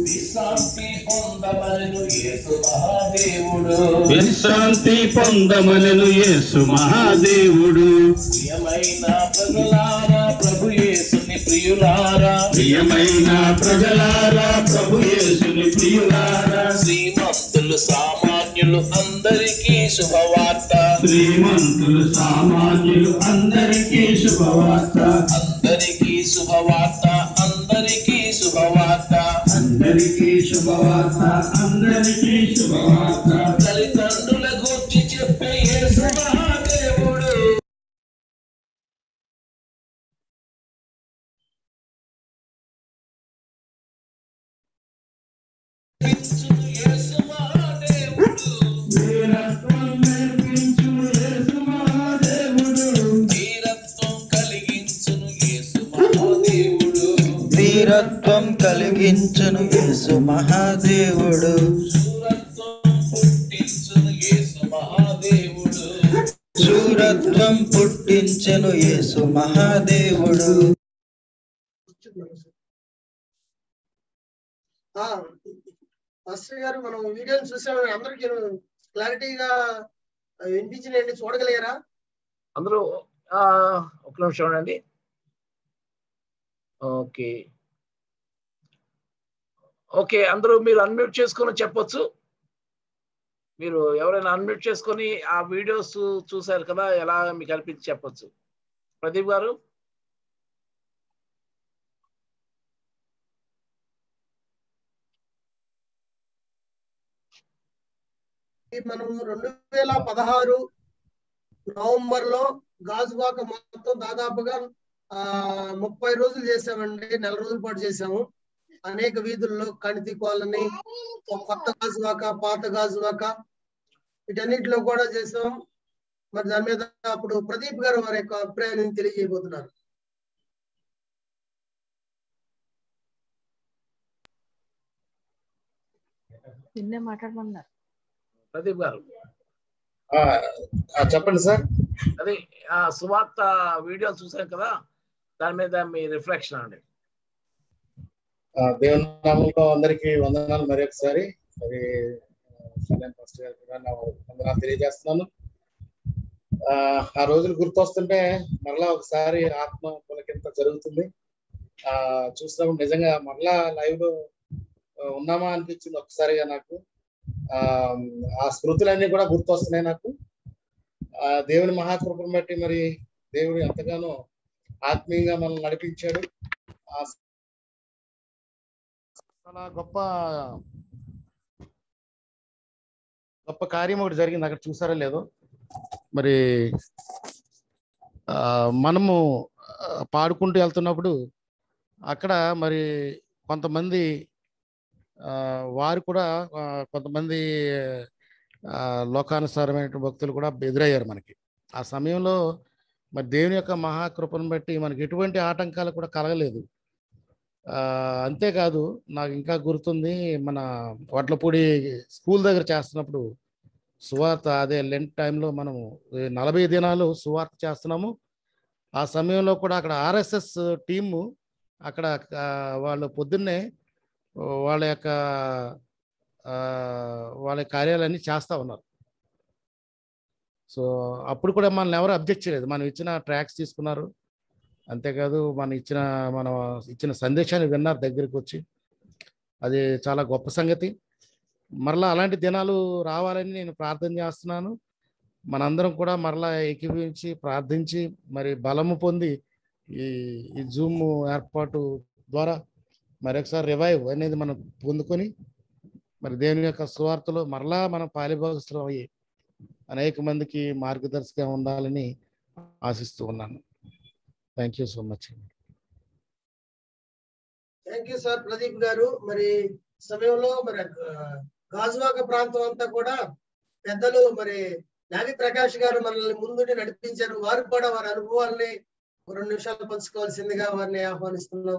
విశ్రాంతి పొందమనను యేసు మహాదేవుడు ప్రియమైన ప్రజలారా ప్రభు యేసుని ప్రియులారా ప్రియమైన ప్రజలారా ప్రభు యేసుని ప్రియులారా శ్రీమంతులు సామాన్యులు అందరికీ శుభవార్త శ్రీమంతులు సామాన్యులు అందరికీ శుభవార్త అందరికీ శుభవార్త అందరికీ శుభవార్త అందరికీ శుభవార్త అందరికీ శుభవార్త తల్లిదండ్రుల గూర్చి చెప్పే యేసు మహాదేవుడు యేసు మహాదేవుడు వీరత్వం నేర్పించును యేసు మహాదేవుడు ధీరత్వం కలిగించును యేసు మహాదేవుడు వీరత్వం పుట్టించెను యేసు మహాదేవుడు ఆ, మాస్టర్ గారు మనం వీడియోని చూసాము అందరికి క్లారిటీగా వినిపించినండి చూడగలిగారా అందరూ ఆ, ఒక నిమిషం ఉండండి ఓకే ఓకే అందరూ మీరు అన్మ్యూట్ చేసుకొని చెప్పొచ్చు మీరు ఎవరైనా అన్మ్యూట్ చేసుకొని ఆ వీడియోస్ చూశారు కదా ఎలా మీకు అనిపించి చెప్పొచ్చు ప్రదీప్ గారు ఈ మనం రెండు వేల పదహారు నవంబర్ లో గాజువాక మొత్తం దాదాపుగా ఆ ముప్పై రోజులు చేసామండి నెల రోజుల పాటు చేసాము అనేక వీధుల్లో కణితి కాలనీ కొత్త గాజువాక పాత గాజువాక వీటన్నిటిలో కూడా చేసాం మరి దాని మీద అప్పుడు ప్రదీప్ గారు వారి యొక్క అభిప్రాయాన్ని తెలియజేయబోతున్నారు నిన్నే మాట్లాడమన్నారు ప్రదీప్ గారు ఆ, ఆ, చెప్పండి సార్ అదే ఆ సువార్త వీడియో చూసాం కదా దాని మీద మీ రిఫ్లెక్షన్ అండి ఆ, దేవుని నామంలో అందరికీ వందనాలు మరి ఒకసారి మరి కళ్యాణ్ ఫస్ట్ గారికి కూడా నా వందనాలు తెలియజేస్తున్నాను ఆ, ఆ రోజులు గుర్తొస్తుంటే మరలా ఒకసారి ఆత్మ పులకింత జరుగుతుంది ఆ చూసినప్పుడు నిజంగా మరలా లైవ్ లో ఆ, ఉన్నామా అనిపించింది ఒకసారిగా నాకు ఆ ఆ స్మృతులన్నీ కూడా గుర్తొస్తున్నాయి నాకు ఆ దేవుని మహాకృపను బట్టి మరి దేవుడు ఎంతగానో ఆత్మీయంగా మనల్ని నడిపించాడు ఆ చాలా గొప్ప గొప్ప కార్యం ఒకటి జరిగింది అక్కడ చూసారో లేదో మరి ఆ, మనము ఆ, పాడుకుంటూ వెళ్తున్నప్పుడు అక్కడ మరి కొంతమంది ఆ, వారు కూడా ఆ, కొంతమంది ఆ, లోకానుసారమైన భక్తులు కూడా ఎదురయ్యారు మనకి ఆ సమయంలో మరి దేవుని యొక్క మహాకృపను బట్టి మనకి ఎటువంటి ఆటంకాలు కూడా కలగలేదు ఆ, అంతేకాదు నాకు ఇంకా గుర్తుంది మన వడ్లపూడి స్కూల్ దగ్గర చేస్తున్నప్పుడు సువార్త అదే లెంట్ టైంలో మనము ఈ నలభై దినాలు సువార్త చేస్తున్నాము ఆ సమయంలో కూడా అక్కడ ఆర్ఎస్ఎస్ టీము అక్కడ ఆ, వాళ్ళు పొద్దున్నే వాళ్ళ యొక్క ఆ, వాళ్ళ కార్యాలన్నీ చేస్తూ ఉన్నారు సో అప్పుడు కూడా మనల్ని ఎవరు అబ్జెక్ట్ చేయలేదు మనం ఇచ్చిన ట్రాక్స్ తీసుకున్నారు అంతేకాదు మనం ఇచ్చిన మనం ఇచ్చిన సందేశాన్ని విన్నారు దగ్గరికి వచ్చి అది చాలా గొప్ప సంగతి మరలా అలాంటి దినాలు రావాలని నేను ప్రార్థన చేస్తున్నాను మనందరం కూడా మరలా ఏకీభవించి ప్రార్థించి మరి బలము పొంది ఈ ఈ జూమ్ ఏర్పాటు ద్వారా మరొకసారి రివైవ్ అనేది మనం పొందుకొని మరి దేవుని యొక్క సువార్తలో మరలా మనం పాలిభాగస్తులు అయ్యి అనేక మందికి మార్గదర్శిగా ఉండాలని ఆశిస్తూ ఉన్నాను thank you so much thank you sir Pradeep గారు మరి సమయంలో మరి ఆ, గాజువాక ప్రాంతం అంతా కూడా పెద్దలు మరి నావి ప్రకాష్ గారు మనల్ని ముందుండి నడిపించారు వారు కూడా వారి అనుభవాల్ని ఒక రెండు నిమిషాలు పంచుకోవాల్సిందిగా వారిని ఆహ్వానిస్తున్నాం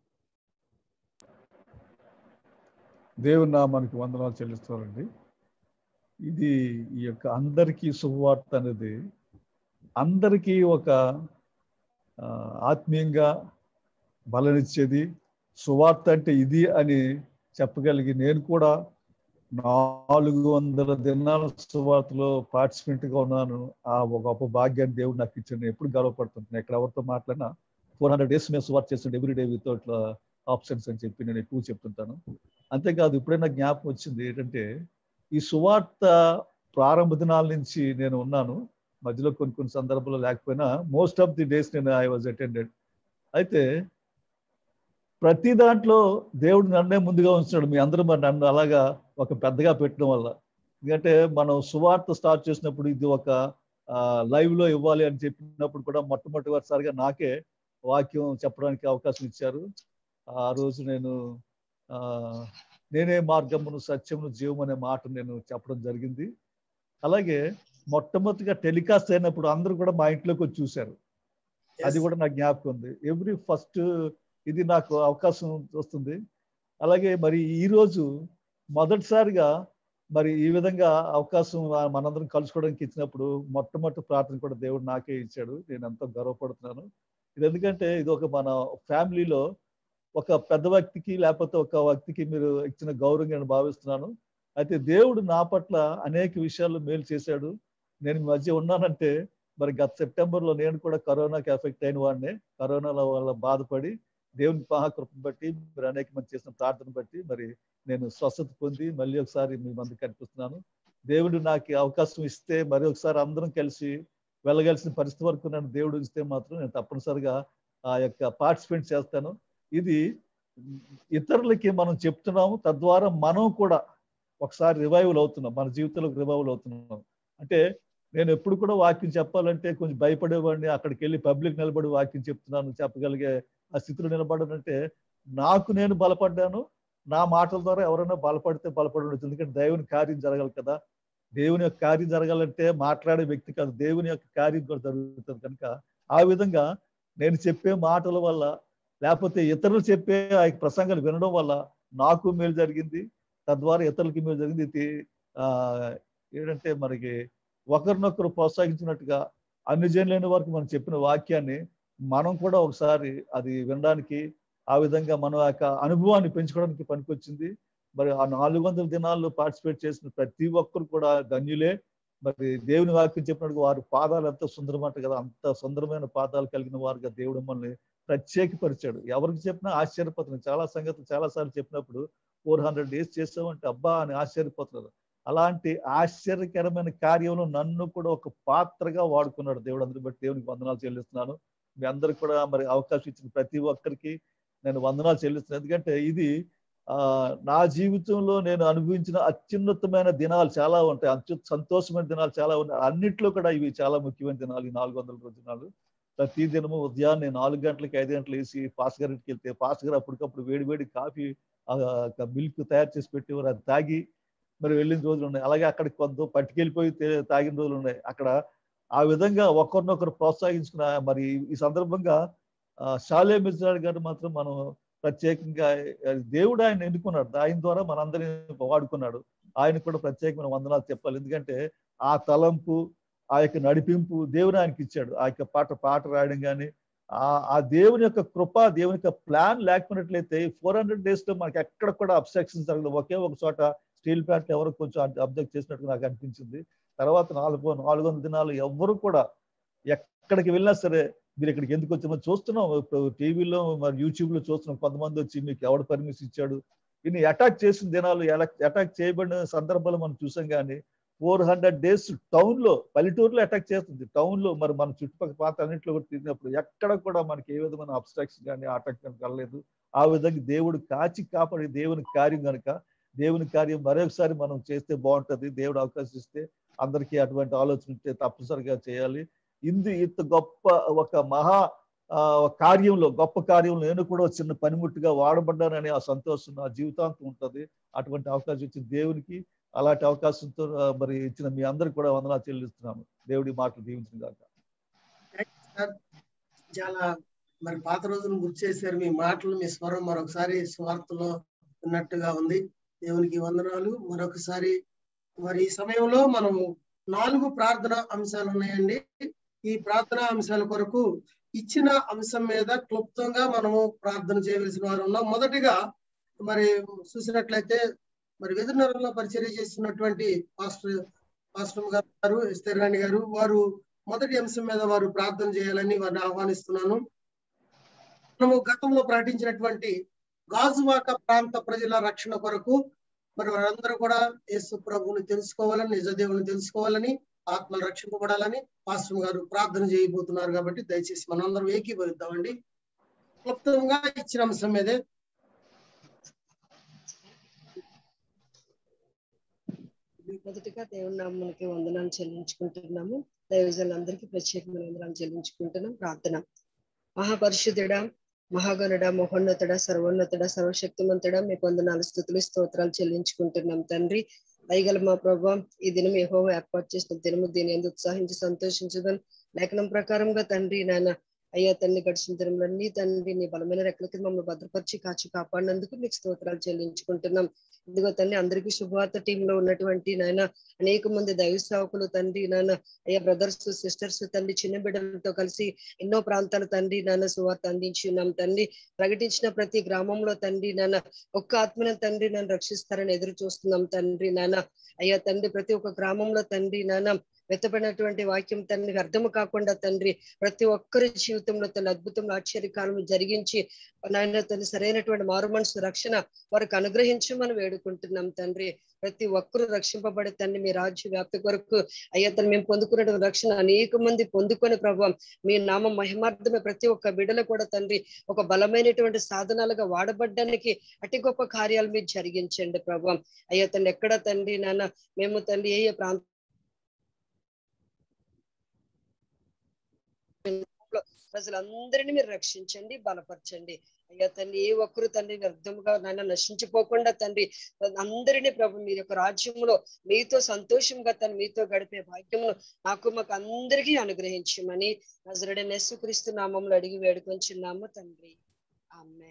దేవుని నామానికి వందనాలు చెల్లిస్తానండి ఇది ఈ యొక్క అందరికీ శుభవార్త అనేది అందరికీ ఒక ఆ, ఆత్మీయంగా బలనిచ్చేది సువార్త అంటే ఇది అని చెప్పగలిగి నేను కూడా నాలుగు వందల దినాల సువార్తలో పార్టిసిపెంట్ గా ఉన్నాను ఆ ఒక గొప్ప భాగ్యాన్ని దేవుడు నాకు ఇచ్చాడు నేను ఎప్పుడు గర్వపడుతుంటాను ఎక్కడ ఎవరితో మాట్లాడినా ఫోర్ హండ్రెడ్ డేస్ మేము సువార్త చేస్తుంటే ఎవ్రీ డే వితౌట్ ఆప్షన్స్ అని చెప్పి నేను ఎక్కువ చెప్తుంటాను అంతేకాదు ఇప్పుడైనా జ్ఞాపకం వచ్చింది ఏంటంటే ఈ సువార్త ప్రారంభ దినాల నుంచి నేను ఉన్నాను మధ్యలో కొన్ని కొన్ని సందర్భాల్లో లేకపోయినా మోస్ట్ ఆఫ్ ది డేస్ నేను ఐ వాజ్ అటెండెడ్ అయితే ప్రతి దాంట్లో దేవుడు నన్నే ముందుగా ఉంచున్నాడు మీ అందరూ మరి నన్ను అలాగా ఒక పెద్దగా పెట్టడం వల్ల ఎందుకంటే మనం సువార్త స్టార్ట్ చేసినప్పుడు ఇది ఒక లైవ్ లో ఇవ్వాలి అని చెప్పినప్పుడు కూడా మొట్టమొదటిసారిగా నాకే వాక్యం చెప్పడానికి అవకాశం ఇచ్చారు ఆ రోజు నేను ఆ నేనే మార్గమును సత్యమును జీవం అనే మాట నేను చెప్పడం జరిగింది అలాగే మొట్టమొదటిగా టెలికాస్ట్ అయినప్పుడు అందరూ కూడా మా ఇంట్లోకి వచ్చి చూశారు అది కూడా నాకు జ్ఞాపకం ఉంది ఎవ్రీ ఫస్ట్ ఇది నాకు అవకాశం వస్తుంది అలాగే మరి ఈ రోజు మొదటిసారిగా మరి ఈ విధంగా అవకాశం ఆ- మనందరం కలుసుకోవడానికి ఇచ్చినప్పుడు మొట్టమొదటి ప్రార్థన కూడా దేవుడు నాకే ఇచ్చాడు నేను ఎంతో గర్వపడుతున్నాను ఇది ఎందుకంటే ఇది ఒక మన ఫ్యామిలీలో ఒక పెద్ద వ్యక్తికి లేకపోతే ఒక వ్యక్తికి మీరు ఇచ్చిన గౌరవం నేను భావిస్తున్నాను అయితే దేవుడు నా పట్ల అనేక విషయాల్లో మేలు చేశాడు నేను ఈ మధ్య ఉన్నానంటే మరి గత సెప్టెంబర్లో నేను కూడా కరోనాకి ఎఫెక్ట్ అయిన వాడిని కరోనాల వల్ల బాధపడి దేవుని మహాకృపను బట్టి మీరు అనేక మంది చేసిన ప్రార్థన బట్టి మరి నేను స్వస్థత పొంది మళ్ళీ ఒకసారి మీ మంది కనిపిస్తున్నాను దేవుడు నాకు ఈ అవకాశం ఇస్తే మరి ఒకసారి అందరం కలిసి వెళ్ళగలిసిన పరిస్థితి వరకు నన్ను దేవుడు ఇస్తే మాత్రం నేను తప్పనిసరిగా ఆ యొక్క పార్టిసిపేట్ చేస్తాను ఇది ఇతరులకి మనం చెప్తున్నాము తద్వారా మనం కూడా ఒకసారి రివైవల్ అవుతున్నాం మన జీవితంలో రివైవల్ అవుతున్నాం అంటే నేను ఎప్పుడు కూడా వాక్యం చెప్పాలంటే కొంచెం భయపడేవాడిని అక్కడికి వెళ్ళి పబ్లిక్ నిలబడి వాక్యం చెప్తున్నాను చెప్పగలిగే ఆ స్థితిలో నిలబడనంటే నాకు నేను బలపడ్డాను నా మాటల ద్వారా ఎవరైనా బలపడితే బలపడవచ్చు ఎందుకంటే దేవుని కార్యం జరగాలి కదా దేవుని యొక్క కార్యం జరగాలంటే మాట్లాడే వ్యక్తి కాదు దేవుని యొక్క కార్యం కూడా జరుగుతుంది కనుక ఆ విధంగా నేను చెప్పే మాటల వల్ల లేకపోతే ఇతరులు చెప్పే ఆ యొక్క ప్రసంగాలు వినడం వల్ల నాకు మేలు జరిగింది తద్వారా ఇతరులకి మేలు జరిగింది ఇది ఆ ఏంటంటే మనకి ఒకరినొకరు ప్రోత్సహించినట్టుగా అన్ని జనులైన వరకు మనం చెప్పిన వాక్యాన్ని మనం కూడా ఒకసారి అది వినడానికి ఆ విధంగా మనం ఆ యొక్క అనుభవాన్ని పెంచుకోవడానికి పనికొచ్చింది మరి ఆ నాలుగు వందల దినాల్లో పార్టిసిపేట్ చేసిన ప్రతి ఒక్కరు కూడా ధన్యులే మరి దేవుని వాక్యం చెప్పినట్టు వారి పాదాలు ఎంత సుందరమంట కదా అంత సుందరమైన పాదాలు కలిగిన వారుగా దేవుడు మనల్ని ప్రత్యేకపరిచాడు ఎవరికి చెప్పినా ఆశ్చర్యపోతున్నాడు చాలా సంగతులు చాలా సార్లు చెప్పినప్పుడు ఫోర్ హండ్రెడ్ డేస్ చేసామంటే అబ్బా అని ఆశ్చర్యపోతున్నారు అలాంటి ఆశ్చర్యకరమైన కార్యంలో నన్ను కూడా ఒక పాత్రగా వాడుకున్నాడు దేవుడు అందరి బట్టి దేవునికి వందనాలు చెల్లిస్తున్నాను మీ అందరికి కూడా మరి అవకాశం ఇచ్చిన ప్రతి ఒక్కరికి నేను వందనాలు చెల్లిస్తున్నాను ఎందుకంటే ఇది ఆ నా జీవితంలో నేను అనుభవించిన అత్యున్నతమైన దినాలు చాలా ఉంటాయి అత్యు సంతోషమైన దినాలు చాలా ఉన్నాయి అన్నిట్లో కూడా ఇవి చాలా ముఖ్యమైన దినాలు ఈ నాలుగు వందల రోజు దినాలు ప్రతి దినము ఉదయాన్నే నాలుగు గంటలకి ఐదు గంటలు వేసి పాస్ గారికి వెళ్తే పాస్ గారు అప్పటికప్పుడు వేడి వేడి కాఫీ మిల్క్ తయారు చేసి పెట్టేవారు అది తాగి మరి వెళ్ళిన రోజులు ఉన్నాయి అలాగే అక్కడికి కొంత పట్టుకెళ్ళిపోయి తే- తాగిన రోజులు ఉన్నాయి అక్కడ ఆ విధంగా ఒకరినొకరు ప్రోత్సహించుకున్న మరి ఈ సందర్భంగా ఆ, షాలే మిర్జాడ్ గారు మాత్రం మనం ప్రత్యేకంగా ఆ, దేవుడు ఆయన ఎన్నుకున్నాడు ఆయన ద్వారా మనందరినీ వాడుకున్నాడు ఆయన కూడా ప్రత్యేకమైన వందనాలు చెప్పాలి ఎందుకంటే ఆ తలంపు ఆ యొక్క నడిపింపు దేవుడు ఆయనకి ఇచ్చాడు ఆ యొక్క పాట పాట రాయడం కానీ ఆ ఆ దేవుని యొక్క కృప దేవుని యొక్క ప్లాన్ లేకపోయినట్లయితే ఫోర్ హండ్రెడ్ డేస్ లో మనకి ఎక్కడ కూడా అబ్స్ట్రక్షన్స్ జరగదు ఒకే ఒక చోట స్టీల్ ప్లాంట్ ఎవరు కొంచెం అబ్జెక్ట్ చేసినట్టు నాకు అనిపించింది తర్వాత నాలుగు నాలుగు వందల దినాలు ఎవరు కూడా ఎక్కడికి వెళ్ళినా సరే మీరు ఇక్కడికి ఎందుకు వచ్చామో చూస్తున్నాం ఇప్పుడు టీవీలో మరి యూట్యూబ్ లో చూస్తున్నాం కొంతమంది వచ్చి మీకు ఎవడు పర్మిషన్ ఇచ్చాడు ఇన్ని అటాక్ చేసిన దినాలు అటాక్ చేయబడిన సందర్భాలు మనం చూసాం కానీ ఫోర్ హండ్రెడ్ డేస్ టౌన్ లో పల్లెటూరులో అటాక్ చేస్తుంది టౌన్ లో మరి మన చుట్టుపక్కల ప్రాంత అన్నింటిలో కూడా తిరిగినప్పుడు ఎక్కడ కూడా మనకి ఏ విధమైన అబ్స్ట్రాక్షన్ కానీ అటాక్ కానీ కలలేదు ఆ విధంగా దేవుడు కాచి కాపాడి దేవుని కార్యం కనుక దేవుని కార్యం మరొకసారి మనం చేస్తే బాగుంటది దేవుడు అవకాశం ఇస్తే అందరికీ అటువంటి ఆలోచన ఉంటే తప్పనిసరిగా చేయాలి ఇందు ఇంత గొప్ప ఒక మహా ఆ, కార్యంలో గొప్ప కార్యంలో నేను కూడా ఒక చిన్న పనిముట్టుగా వాడబడ్డానని ఆ సంతోషం నా జీవితాంతం ఉంటుంది అటువంటి అవకాశం ఇచ్చిన దేవునికి అలాంటి అవకాశంతో ఆ, మరి ఇచ్చిన మీ అందరికి కూడా వందనాలు చెల్లిస్తున్నాను దేవుడి మాటలు దీవించిన గాక సార్ చాలా మరి పాత రోజులను గుర్తు చేశారు మీ మాటలు మీ స్వరం మరొకసారి స్వార్థలో ఉన్నట్టుగా ఉంది దేవునికి వందనాలు మరొకసారి మరి ఈ సమయంలో మనము నాలుగు ప్రార్థన అంశాలు ఉన్నాయండి ఈ ప్రార్థన అంశాల కొరకు ఇచ్చిన అంశం మీద క్లుప్తంగా మనము ప్రార్థన చేయవలసిన వారు ఉన్నాం మొదటిగా మరి చూసినట్లయితే మరి వెదురునగరంలో పరిచర్య చేస్తున్నటువంటి పాస్టర్ పాస్టర్ గారు ఎస్తర్ రాణి గారు వారు మొదటి అంశం మీద వారు ప్రార్థన చేయాలని వారిని ఆహ్వానిస్తున్నాను మనము గతంలో ప్రకటించినటువంటి గాజువాక ప్రాంత ప్రజల రక్షణ కొరకు మరి వారందరూ కూడా యేసు ప్రభువుని తెలుసుకోవాలని నిజ దేవుని తెలుసుకోవాలని ఆత్మలు రక్షింపబడాలని పాస్టర్ గారు ప్రార్థన చేయబోతున్నారు కాబట్టి దయచేసి మనందరం ఏకీభవిద్దామండి క్లుప్తంగా ఇచ్చిన అంశం మీదే మొదటిగా దేవుని నామానికి వందనాలు చెల్లించుకుంటున్నాము దైవజనులందరికీ ప్రత్యేకమైన వందనాలు చెల్లించుకుంటున్నాం ప్రార్థన మహాపరిశుద్ధుడ మహాగణుడ మహోన్నతుడ సర్వోన్నతుడ సర్వశక్తిమంతుడ మీకు వందనాలు స్థుతులు స్తోత్రాలు చెల్లించుకుంటున్నాం తండ్రి దయగల మా ప్రభా ఈ దినం ఏహో ఏర్పాటు చేసిన దినము దీని ఎందుకు ఉత్సాహించి సంతోషించదని లేఖనం ప్రకారంగా తండ్రి నాయన అయ్యా తండ్రి గడిచిన దినములన్నీ తండ్రి నీ బలమైన రెక్కల కింద మమ్మల్ని భద్రపరిచి కాచి కాపాడినందుకు మీకు స్తోత్రాలు చెల్లించుకుంటున్నాం ఇదిగో తండ్రి అందరికీ శుభవార్త టీమ్ లో ఉన్నటువంటి నాయన అనేక మంది దైవ సేవకులు తండ్రి నాన్న అయ్యా బ్రదర్స్ సిస్టర్స్ తండ్రి చిన్న బిడ్డలతో కలిసి ఎన్నో ప్రాంతాల తండ్రి నాన్న సువార్త అందించి ఉన్నాం తండ్రి ప్రకటించిన ప్రతి గ్రామంలో తండ్రి నాన్న ఒక్క ఆత్మన తండ్రి నన్ను రక్షిస్తారని ఎదురు చూస్తున్నాం తండ్రి నాన్న అయ్యా తండ్రి ప్రతి ఒక్క గ్రామంలో తండ్రి నాన్న వెతపడినటువంటి వాక్యం తండ్రి అర్థము కాకుండా తండ్రి ప్రతి ఒక్కరి జీవితంలో తన అద్భుతం ఆశ్చర్యకాలం జరిగించి నాయన తన సరైనటువంటి మారు మనసు రక్షణ వారికి అనుగ్రహించమని వేడుకుంటున్నాం తండ్రి ప్రతి ఒక్కరూ రక్షింపబడే తండ్రి మీ రాజ్య వ్యాప్తి కొరకు అయ్యా తను మేము పొందుకున్నటువంటి రక్షణ అనేక మంది పొందుకొని ప్రభావం మీ నామం మహిమార్థమే ప్రతి ఒక్క బిడ్డలు కూడా తండ్రి ఒక బలమైనటువంటి సాధనాలుగా వాడబడ్డానికి అతి గొప్ప కార్యాలు మీరు జరిగించండి ప్రభావం అయ్యా తండ్రి ఎక్కడ తండ్రి నాన్న మేము తండ్రి ఏ ఏ ప్రాంతం ప్రజలందరినీ మీరు రక్షించండి బలపరచండి అయ్యా తండ్రి ఏ ఒక్కరు తండ్రి వ్యర్థముగా నన్ను నశించిపోకుండా తండ్రి అందరినీ ప్రభు మీరు యొక్క రాజ్యంలో మీతో సంతోషంగా తను మీతో గడిపే భాగ్యమును నాకు మాకు అందరికీ అనుగ్రహించమని నజరడ నెస్సుక్రీస్తు నామంలో అడిగి వేడుకొంచున్నాము తండ్రి ఆమె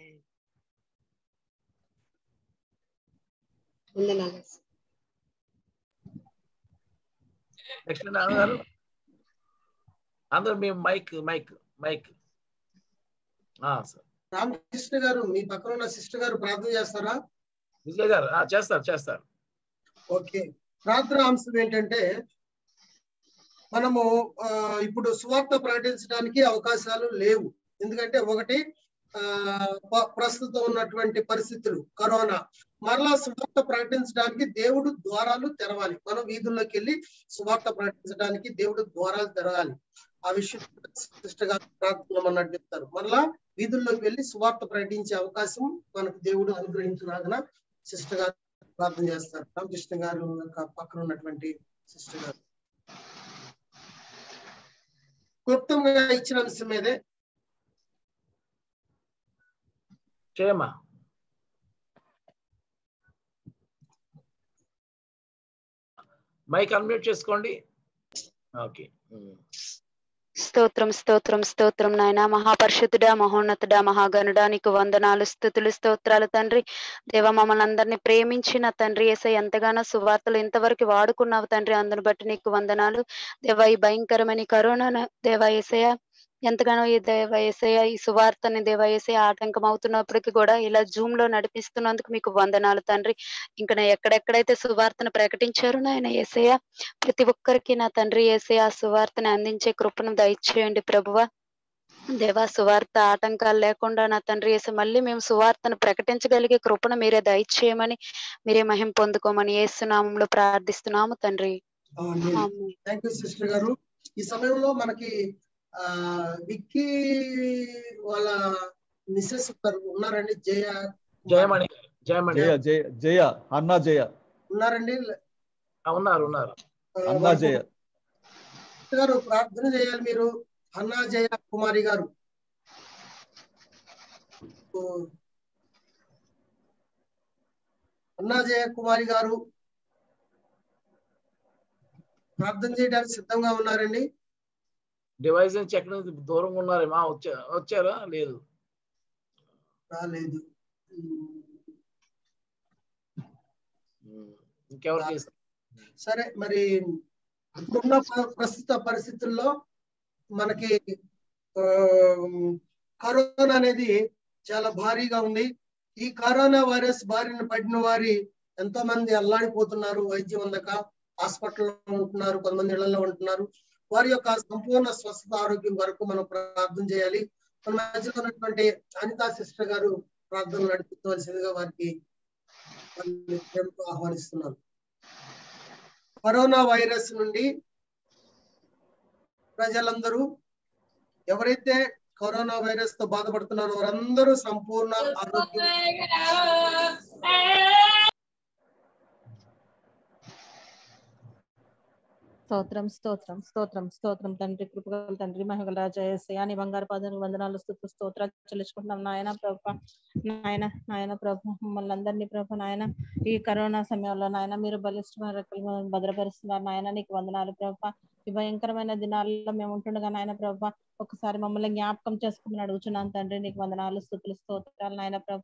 నెక్స్ట్ నాన్నగారు అందరూ మీ mike mike mike sir Ramakrishna గారు మీ పక్కన ఉన్న సిస్టర్ గారు ప్రార్థన చేస్తారా విజయ్ గారు ఆ, చేస్తారు చేస్తారు ఓకే ప్రార్థన అంశం ఏంటంటే మనము ఆ, ఇప్పుడు సువార్త ప్రకటించడానికి అవకాశాలు లేవు ఎందుకంటే ఒకటి ఆ ప- ప్రస్తుతం ఉన్నటువంటి పరిస్థితులు కరోనా మరలా సువార్త ప్రకటించడానికి దేవుడు ద్వారాలు తెరవాలి మనం వీధుల్లోకి వెళ్ళి సువార్త ప్రకటించడానికి దేవుడు ద్వారాలు తెరవాలి ఆ విషయం సిస్టర్ గారు ప్రార్థనలో మనం నడిపిస్తారు మరలా వీధుల్లోకి వెళ్ళి సువార్త ప్రకటించే అవకాశం మనకు దేవుడు అనుగ్రహించినాగన సిస్టర్ గారు ప్రార్థన చేస్తారు రామకృష్ణ గారు యొక్క పక్కన ఉన్నటువంటి సిస్టర్ గారు క్లుప్తంగా ఇచ్చిన అంశం మీదే క్షేమ మైక్ అన్మ్యూట్ చేసుకోండి ఓకే స్తోత్రం స్తోత్రం స్తోత్రం నాయన మహాపరిశుద్ధుడా మహోన్నతుడా మహాగణుడా నీకు వందనాలు స్థుతులు స్తోత్రాలు తండ్రి దేవ మమ్మల్ని అందరినీ ప్రేమించిన తండ్రి ఏసై ఎంతగానో సువార్తలు ఇంతవరకు వాడుకున్నావు తండ్రి అందును బట్టి నీకు వందనాలు దేవ ఈ భయంకరమైన ఈ కరోనా దేవ ఏసయ ఎంతగానో ఈ దేవ ఏసయ ఈ సువార్తని దేవ ఏసయ ఆటంకం అవుతున్నప్పటికీ కూడా ఇలా జూమ్ లో నడిపిస్తున్నందుకు మీకు వందనాలు తండ్రి ఇంకా నా ఎక్కడెక్కడైతే సువార్తను ప్రకటించారో నాయన ఏసయ ప్రతి ఒక్కరికి నా తండ్రి ఏసయ ఆ సువార్తని అందించే కృపను దయచేయండి ప్రభువ దేవా సువార్త ఆటంకాలు లేకుండా నా తండ్రి యేసు మళ్ళీ మేము సువార్తను ప్రకటించగలిగే కృపను మీరే దయచేయమని మీరే మహిం పొందుకోమని ఏసునామంలో ప్రార్థిస్తున్నాము తండ్రి ఆమేన్. థ్యాంక్ యూ సిస్టర్ గారు ఈ సమయంలో మనకి ఆ విక్కీ వాళ్ళ మిస్సెస్ ఉన్నారండి జయ జయమణి జయమణి జయ జయ జయ అన్నా జయ ఉన్నారండి ఆ, ఉన్నారు ఉన్నారు ఆ, అన్నా జయ సిస్టర్ గారు ప్రార్థన చేయాలి మీరు అన్నా జయ కుమారి గారు ఓ. అన్నా జయ కుమారి గారు ప్రార్థన చేయడానికి సిద్ధంగా ఉన్నారండి డివైస్ నుంచి ఎక్కడ నుంచి దూరంగా ఉన్నారేమా వచ్చా వచ్చారా లేదు రాలేదు ఉమ్, ఇంకెవరికి ఇస్తా- సరే మరి ఇప్పుడున్న ప్ర- ప్రస్తుత పరిస్థితుల్లో మనకి ఆ, కరోనా అనేది చాలా భారీగా ఉంది ఈ కరోనా వైరస్ బారిన పడిన వారి ఎంతో మంది అల్లాడిపోతున్నారు వైద్యం అందక హాస్పిటల్లో ఉంటున్నారు కొంతమంది ఇళ్లలో ఉంటున్నారు వారి యొక్క సంపూర్ణ స్వస్థత ఆరోగ్యం వరకు మనం ప్రార్థన చేయాలి మన మధ్యలో ఉన్నటువంటి అనితా సిస్టర్ గారు ప్రార్థన నడిపించవలసిందిగా వారికి వారిని ప్రేమతో ఆహ్వానిస్తున్నాను కరోనా వైరస్ నుండి ప్రజలందరూ ఎవరైతే కరోనా వైరస్ తో బాధపడుతున్నారో వారందరూ సంపూర్ణ ఆరోగ్యం స్తోత్రం స్తోత్రం స్తోత్రం స్తోత్రం తండ్రి కృపగల తండ్రి మహిళ రాజా ఏసయ్య నీ బంగారు పాదానికి వందనాలు స్థుతు స్తోత్రాలు చెల్లించుకుంటున్నాం నాయన ప్రభ నాయన నాయన ప్రభు మమ్మల్ని అందరినీ ప్రభు నాయన ఈ కరోనా సమయంలో నాయన మీరు బలిష్టమైన రెక్కలు భద్రపరుస్తున్నారు నాయన నీకు వందనాలు ప్రభ ఈ భయంకరమైన దినాల్లో మేము ఉంటుండగా నాయన ప్రభ ఒకసారి మమ్మల్ని జ్ఞాపకం చేసుకోమని అడుగుచున్నాను తండ్రి నీకు వందనాలు స్థుతులు స్తోత్రాలు నాయన ప్రభ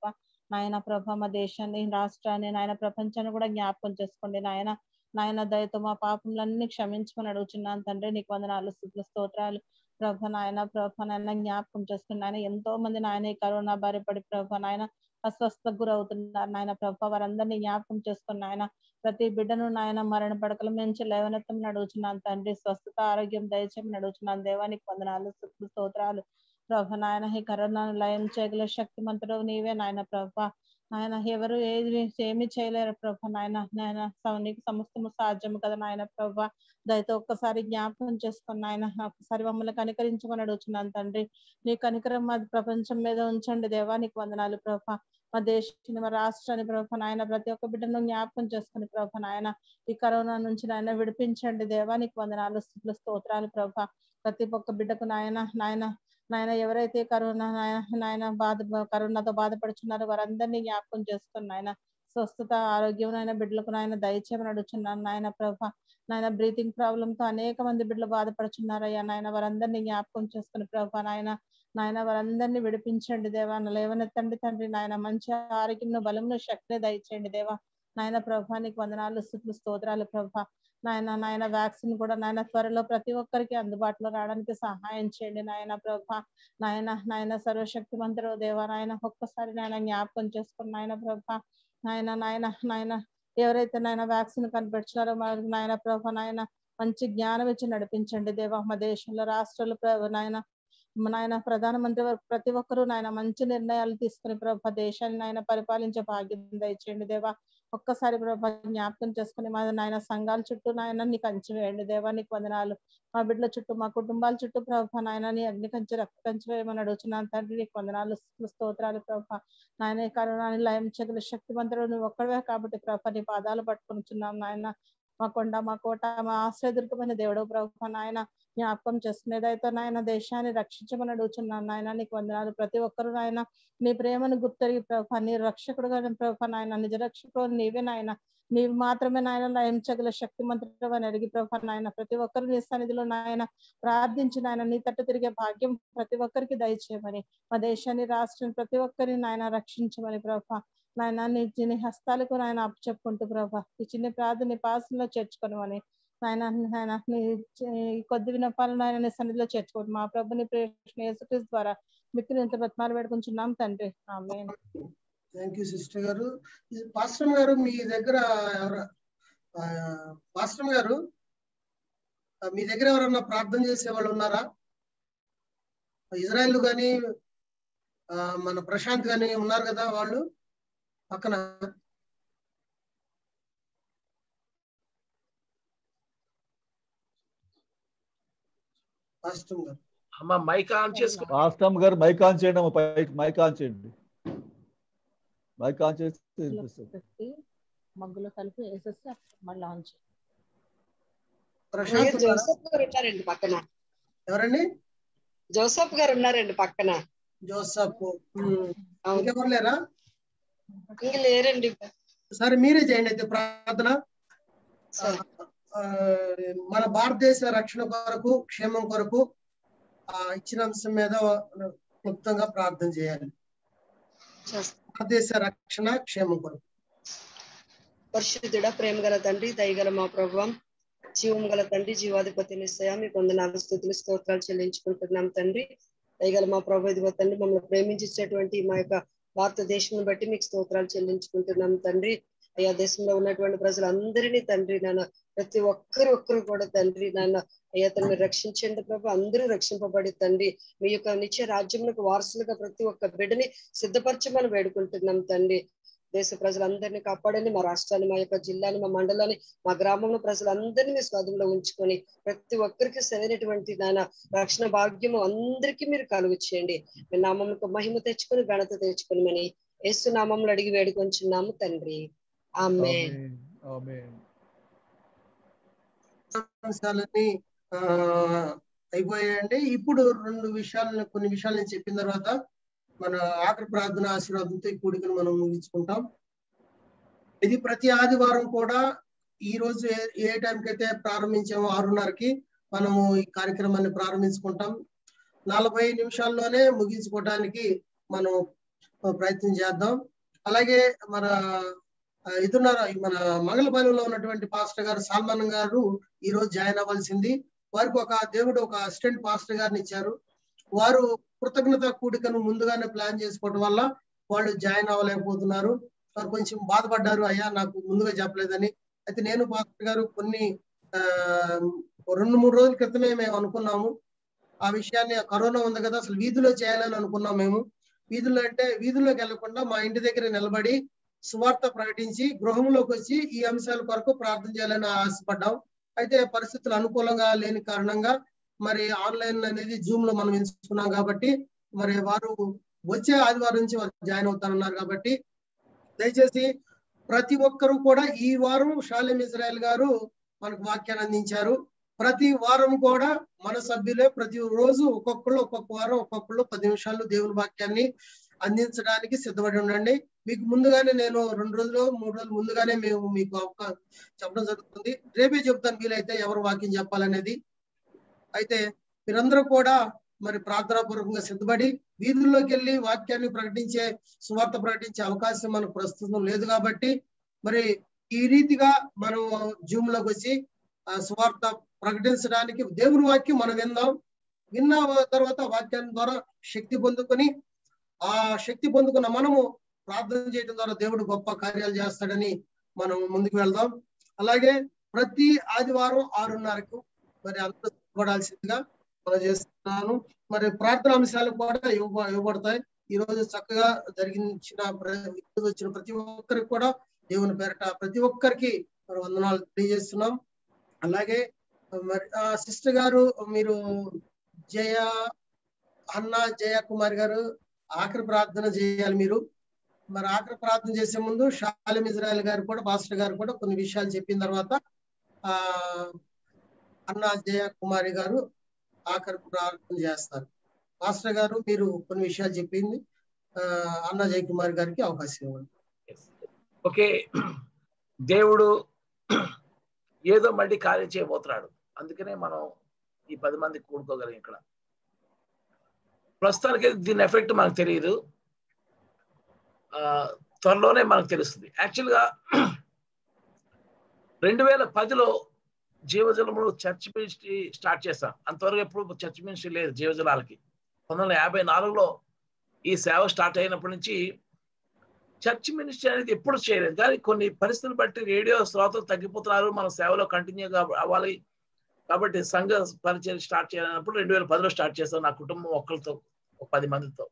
నాయన ప్రభ మా దేశాన్ని రాష్ట్రాన్ని నాయన ప్రపంచాన్ని కూడా జ్ఞాపకం చేసుకోండి నాయన నాయన దయతో మా పాపములన్నీ క్షమించమని అడుగుచున్నాను తండ్రి నీకు వందనాలు స్థుతులు స్తోత్రాలు ప్రభ నాయన ప్రభ నాయన జ్ఞాపకం చేసుకుని నాయన ఎంతో మంది నాయన ఈ కరోనా బారి పడి ప్రభ నాయన అస్వస్థకు గురవుతున్నారు నాయన ప్రభ వారందరినీ జ్ఞాపకం చేసుకుని నాయన ప్రతి బిడ్డను నాయన మరణ పడకల నుంచి లేవనెత్తమని అడుగుచున్నాను తండ్రి స్వస్థత ఆరోగ్యం దయచేయమని అడుగుచున్నాను దేవానికి వందనాలు స్థుతులు స్తోత్రాలు ప్రభ నాయన ఈ కరోనాను లయం చేయగల శక్తిమంతుడు నీవే నాయన ప్రభ నాయన ఎవరు ఏది ఏమి చేయలేరు ప్రభ నాయన నాయన స- నీకు సమస్తము సాధ్యము కదా నాయన ప్రభ దయతో ఒక్కసారి జ్ఞాపకం చేసుకుని నాయన ఒక్కసారి మమ్మల్ని కనికరించమని అడుగుతున్నాను తండ్రి నీ కనికరం మా ప్రపంచం మీద ఉంచండి దేవా నీకు వందనాలు ప్రభ మా దేశాన్ని మా రాష్ట్రాన్ని ప్రభ నాయన ప్రతి ఒక్క బిడ్డను జ్ఞాపకం చేసుకుని ప్రభ నాయన ఈ కరోనా నుంచి నాయన విడిపించండి దేవా నీకు వందనాలు స్థుతులు స్తోత్రాలు ప్రభ ప్రతి ఒక్క బిడ్డకు నాయన నాయన నాయన ఎవరైతే కరోనా నాయన నాయన బాధ కరోనాతో బాధపడుచున్నారో వారందరినీ జ్ఞాపకం చేసుకుని నాయన స్వస్థత ఆరోగ్యం నాయన బిడ్డలకు నాయన దయచేయమని అడుగుచున్నాను నాయన ప్రభ నాయన బ్రీతింగ్ ప్రాబ్లమ్ తో అనేక మంది బిడ్డలు బాధపడుచున్నారయ్యా నాయన వారందరినీ జ్ఞాపకం చేసుకుని ప్రభ నాయన నాయన వారందరినీ విడిపించండి దేవా లేవనెత్తండి తండ్రి నాయన మంచి ఆరోగ్యంను బలంను శక్తిని దయచేయండి దేవా నాయన ప్రభా నీకు వందనాలు స్థుతులు స్తోత్రాలు ప్రభా నాయన నాయన వ్యాక్సిన్ కూడా నాయన త్వరలో ప్రతి ఒక్కరికి అందుబాటులో రావడానికి సహాయం చేయండి నాయన ప్రభా నాయన నాయన సర్వశక్తి మంత్రులు దేవా నాయన ఒక్కసారి నాయన జ్ఞాపకం చేసుకుని నాయన ప్రభా నాయన నాయన నాయన ఎవరైతే నాయన వ్యాక్సిన్ కనిపెట్టినారో మనకు నాయన ప్రభా నాయన మంచి జ్ఞానం ఇచ్చి నడిపించండి దేవా మా దేశంలో రాష్ట్రాలు ప్ర- నాయన మా నాయన ప్రధానమంత్రి వరకు ప్రతి ఒక్కరూ నాయన మంచి నిర్ణయాలు తీసుకుని ప్రభా దేశాన్ని నాయన పరిపాలించే భాగ్యం దయచేయండి దేవా ఒక్కసారి ప్రభా జ్ఞాపకం చేసుకుని మా నాయన సంఘాల చుట్టూ నాయన నీకు కంచి వేయండి దేవా నీకు వందనాలు మా బిడ్డల చుట్టూ మా కుటుంబాల చుట్టూ ప్రభా నాయన నీ అగ్ని కంచి రక్త కంచి వేయమని అడుగుతున్నాను తండ్రి నీకు వందనాలు స్తుతులు, స్తోత్రాలు ప్రభా నాయన ఈ కరోనాని లయం చేయగల శక్తివంతుడు నువ్వు ఒక్కడవే కాబట్టి ప్రభా నీ పాదాలు పట్టుకునిచున్నాం నాయన మా కొండ మా కోట మా ఆశ్రయదుర్గమైన దేవుడు ప్రభా నాయన జ్ఞాపకం చేసుకునేదైతే నాయన దేశాన్ని రక్షించమని అడుగుతున్నాను నాయన నీకు వందనాలు ప్రతి ఒక్కరు నాయన నీ ప్రేమను గుర్తెరిగి ప్రభా నీ రక్షకుడుగా ప్రభా నాయన నిజ రక్షకుడు నీవే నాయన నీవు మాత్రమే నాయన లయించగల శక్తి మంత్రులు అని అడిగి ప్రభా నాయన ప్రతి ఒక్కరు నీ సన్నిధిలో నాయన ప్రార్థించి నాయన నీ తట్టు తిరిగే భాగ్యం ప్రతి ఒక్కరికి దయచేయమని మా దేశాన్ని రాష్ట్రాన్ని ప్రతి ఒక్కరిని నాయన రక్షించమని ప్రభా నాయన నీ నీ హస్తాలకు నాయన అప్పు చెప్పుకుంటూ ప్రభా ఈ చిన్న ప్రార్థన నీ పాసంలో చేర్చుకోనమని నాయన నాయన నీ చి- ఈ కొద్ది వినపాలను నాయన నీ సన్నిధిలో చేర్చుకోండి మా ప్రభుని ప్రేమ యేసుక్రీస్తు ద్వారా మీకు ఇంత బతిమాలు పెట్టుకుంటున్నాం తండ్రి ఆమె థ్యాంక్ యూ సిస్టర్ గారు ఇది పాస్టర్ గారు మీ దగ్గర ఎవర- ఆ, పాస్టర్ గారు ఆ, మీ దగ్గర ఎవరన్నా ప్రార్థన చేసే వాళ్ళు ఉన్నారా ఇజ్రాయెల్ గాని ఆ, మన ప్రశాంత్ గాని ఉన్నారు కదా వాళ్ళు పక్కన పాస్టర్ గారు అమ్మ మైక్ ఆన్ చేసుకో రాష్ట్రం గారు మైక్ ఆన్ చేయండి అమ్మ పై- మైక్ ఆన్ చేయండి మైక్ ఆన్ చేస్తే వినిపిస్తుంది పెట్టి మగ్గులో కలిపి వేసేసి మళ్ళీ ఆన్ చేయి. ప్రశాంత్ ఉన్నారా? జోసఫ్ గారు ఉన్నారండి పక్కన ఎవరండి జోసఫ్ గారు ఉన్నారండి పక్కన జోసఫ్ ఉమ్, ఇంకెవరు లేరా ఇంక లేరండి సరే మీరే చేయండి అయితే ప్రార్థన ఆ, మన భారతదేశ రక్షణ కొరకు క్షేమం కొరకు ఆ ఇచ్చిన అంశం మీద క్లుప్తంగా ప్రార్థన చేయాలి భారతదేశ రక్షణ క్షేమం కొరకు పరిశుద్ధుడ ప్రేమ గల తండ్రి దయగల మా ప్రభువం జీవం గల తండ్రి జీవాధిపతి నిశ్చయ మీకు వందనాలు స్థుతులు స్తోత్రాలు చెల్లించుకుంటున్నాం తండ్రి దయగల మా ప్రభు ఇదిగో తండ్రి మమ్మల్ని ప్రేమించేటటువంటి మా యొక్క భారతదేశం బట్టి మీకు స్తోత్రాలు చెల్లించుకుంటున్నాం తండ్రి అయ్యా దేశంలో ఉన్నటువంటి ప్రజలందరినీ తండ్రి నాన్న ప్రతి ఒక్కరు ఒక్కరు కూడా తండ్రి నాన్న అయ్యా తను రక్షించండి ప్రభు అందరూ రక్షింపబడి తండ్రి మీ యొక్క నిత్య రాజ్యములకు వారసులుగా ప్రతి ఒక్క బిడ్డని సిద్ధపరచమని వేడుకుంటున్నాం తండ్రి దేశ ప్రజలందరినీ కాపాడండి మా రాష్ట్రాన్ని మా యొక్క జిల్లాని మా మండలాన్ని మా గ్రామంలో ప్రజలందరినీ మీ స్వాధీనంలో ఉంచుకొని ప్రతి ఒక్కరికి సరైనటువంటి నాయన రక్షణ భాగ్యము అందరికీ మీరు కలుగు చేయండి మీ నామములకు మహిమ తెచ్చుకొని ఘనత తెచ్చుకొని యేసు నామంలో అడిగి వేడుకొంచున్నాము తండ్రి ఆమె ఆమేన్ అంశాలన్నీ ఆ అయిపోయాయండి ఇప్పుడు రెండు విషయాలను కొన్ని విషయాలు నేను చెప్పిన తర్వాత మన ఆఖరి ప్రార్థన ఆశీర్వాదంతో ఈ కూడికను మనం ముగించుకుంటాం ఇది ప్రతి ఆదివారం కూడా ఈ రోజు ఏ- ఏ టైంకి అయితే ప్రారంభించామో ఆరున్నరకి మనము ఈ కార్యక్రమాన్ని ప్రారంభించుకుంటాం నలభై నిమిషాల్లోనే ముగించుకోవడానికి మనం ప్రయత్నం చేద్దాం అలాగే మన ఆ, ఇదున్నారు మన మంగళపాలెంలో ఉన్నటువంటి పాస్టర్ గారు సాల్మన్ గారు ఈ రోజు జాయిన్ అవ్వాల్సింది వారికి ఒక దేవుడు ఒక అసిస్టెంట్ పాస్టర్ గారిని ఇచ్చారు వారు కృతజ్ఞత కూడికను ముందుగానే ప్లాన్ చేసుకోవడం వల్ల వాళ్ళు జాయిన్ అవ్వలేకపోతున్నారు వారు కొంచెం బాధపడ్డారు అయ్యా నాకు ముందుగా చెప్పలేదని అయితే నేను పాస్టర్ గారు కొన్ని ఆ రెండు మూడు రోజుల క్రితమే మేము అనుకున్నాము ఆ విషయాన్ని కరోనా ఉంది కదా అసలు వీధిలో చేయాలని అనుకున్నాం మేము వీధుల్లో అంటే వీధుల్లోకి వెళ్లకుండా మా ఇంటి దగ్గర నిలబడి సువార్త ప్రకటించి గృహంలోకి వచ్చి ఈ అంశాల కొరకు ప్రార్థన చేయాలని ఆశపడ్డాం అయితే పరిస్థితులు అనుకూలంగా లేని కారణంగా మరి ఆన్లైన్ అనేది జూమ్ లో మనం ఎంచుకున్నాం కాబట్టి మరి వారు వచ్చే ఆదివారం నుంచి వారు జాయిన్ అవుతారన్నారు కాబట్టి దయచేసి ప్రతి ఒక్కరూ కూడా ఈ వారం షాలేం ఇజ్రాయల్ గారు మనకు వాక్యాన్ని అందించారు ప్రతి వారం కూడా మన సభ్యులే ప్రతి రోజు ఒక్కొక్కళ్ళు ఒక్కొక్క వారం ఒక్కొక్కళ్ళు పది నిమిషాలు దేవుని వాక్యాన్ని అందించడానికి సిద్ధపడి ఉండండి మీకు ముందుగానే నేను రెండు రోజులు మూడు రోజులు ముందుగానే మేము మీకు అవకా- చెప్పడం జరుగుతుంది రేపే చెప్తాను వీలైతే ఎవరు వాక్యం చెప్పాలనేది అయితే మీరందరూ కూడా మరి ప్రార్థనాపూర్వకంగా సిద్ధపడి వీధుల్లోకి వెళ్ళి వాక్యాన్ని ప్రకటించే సువార్త ప్రకటించే అవకాశం మనకు ప్రస్తుతం లేదు కాబట్టి మరి ఈ రీతిగా మనం జూమ్ లోకి వచ్చి ఆ సువార్త ప్రకటించడానికి దేవుని వాక్యం మనం విందాం విన్న తర్వాత వాక్యం ద్వారా శక్తి పొందుకొని ఆ శక్తి పొందుకున్న మనము ప్రార్థన చేయడం ద్వారా దేవుడు గొప్ప కార్యాలు చేస్తాడని మనం ముందుకు వెళ్దాం అలాగే ప్రతి ఆదివారం ఆరున్నరకు మరి అందరూ పడాల్సిందిగా మనం చేస్తున్నాను మరి ప్రార్థన అంశాలు కూడా ఇవ్వ ఇవ్వబడతాయి ఈ రోజు చక్కగా జరిగించిన ప్ర- ఈ రోజు వచ్చిన ప్రతి ఒక్కరికి కూడా దేవుని పేరట ప్రతి ఒక్కరికి మరి వందనాలు తెలియజేస్తున్నాం అలాగే మరి ఆ సిస్టర్ గారు మీరు జయ అన్న జయ కుమార్ గారు ఆఖరి ప్రార్థన చేయాలి మీరు మరి ఆఖరి ప్రార్థన చేసే ముందు షాలిం ఇజ్రాయల్ గారు కూడా పాస్టర్ గారు కూడా కొన్ని విషయాలు చెప్పిన తర్వాత ఆ అన్న జయ కుమారి గారు ఆఖరి ప్రార్థన చేస్తారు పాస్టర్ గారు మీరు కొన్ని విషయాలు చెప్పింది ఆ, అన్న జయ కుమారి గారికి అవకాశం ఇవ్వండి ఓకే దేవుడు ఏదో మళ్ళీ కార్యం చేయబోతున్నాడు అందుకనే మనం ఈ పది మంది కూడుకోగలం ఇక్కడ ప్రస్తుతానికి దీని ఎఫెక్ట్ మనకు తెలియదు ఆ, త్వరలోనే మనకు తెలుస్తుంది యాక్చువల్గా రెండు వేల పదిలో జీవజలములు చర్చ్ మినిస్ట్రీ స్టార్ట్ చేశాం అంతవరకు ఎప్పుడు చర్చ్ మినిస్ట్రీ లేదు జీవజలాలకి పంతొమ్మిది వందల యాభై నాలుగులో ఈ సేవ స్టార్ట్ అయినప్పటి నుంచి చర్చ్ మినిస్ట్రీ అనేది ఎప్పుడు చేయలేదు కానీ కొన్ని పరిస్థితులు బట్టి రేడియో శ్రోతలు తగ్గిపోతున్నారు మన సేవలో కంటిన్యూగా అవ్వాలి కాబట్టి సంఘ పరిచయం స్టార్ట్ చేయాలన్నప్పుడు రెండు వేల పదిలో స్టార్ట్ చేస్తాం నా కుటుంబం ఒక్కరితో ఒక పది మందితో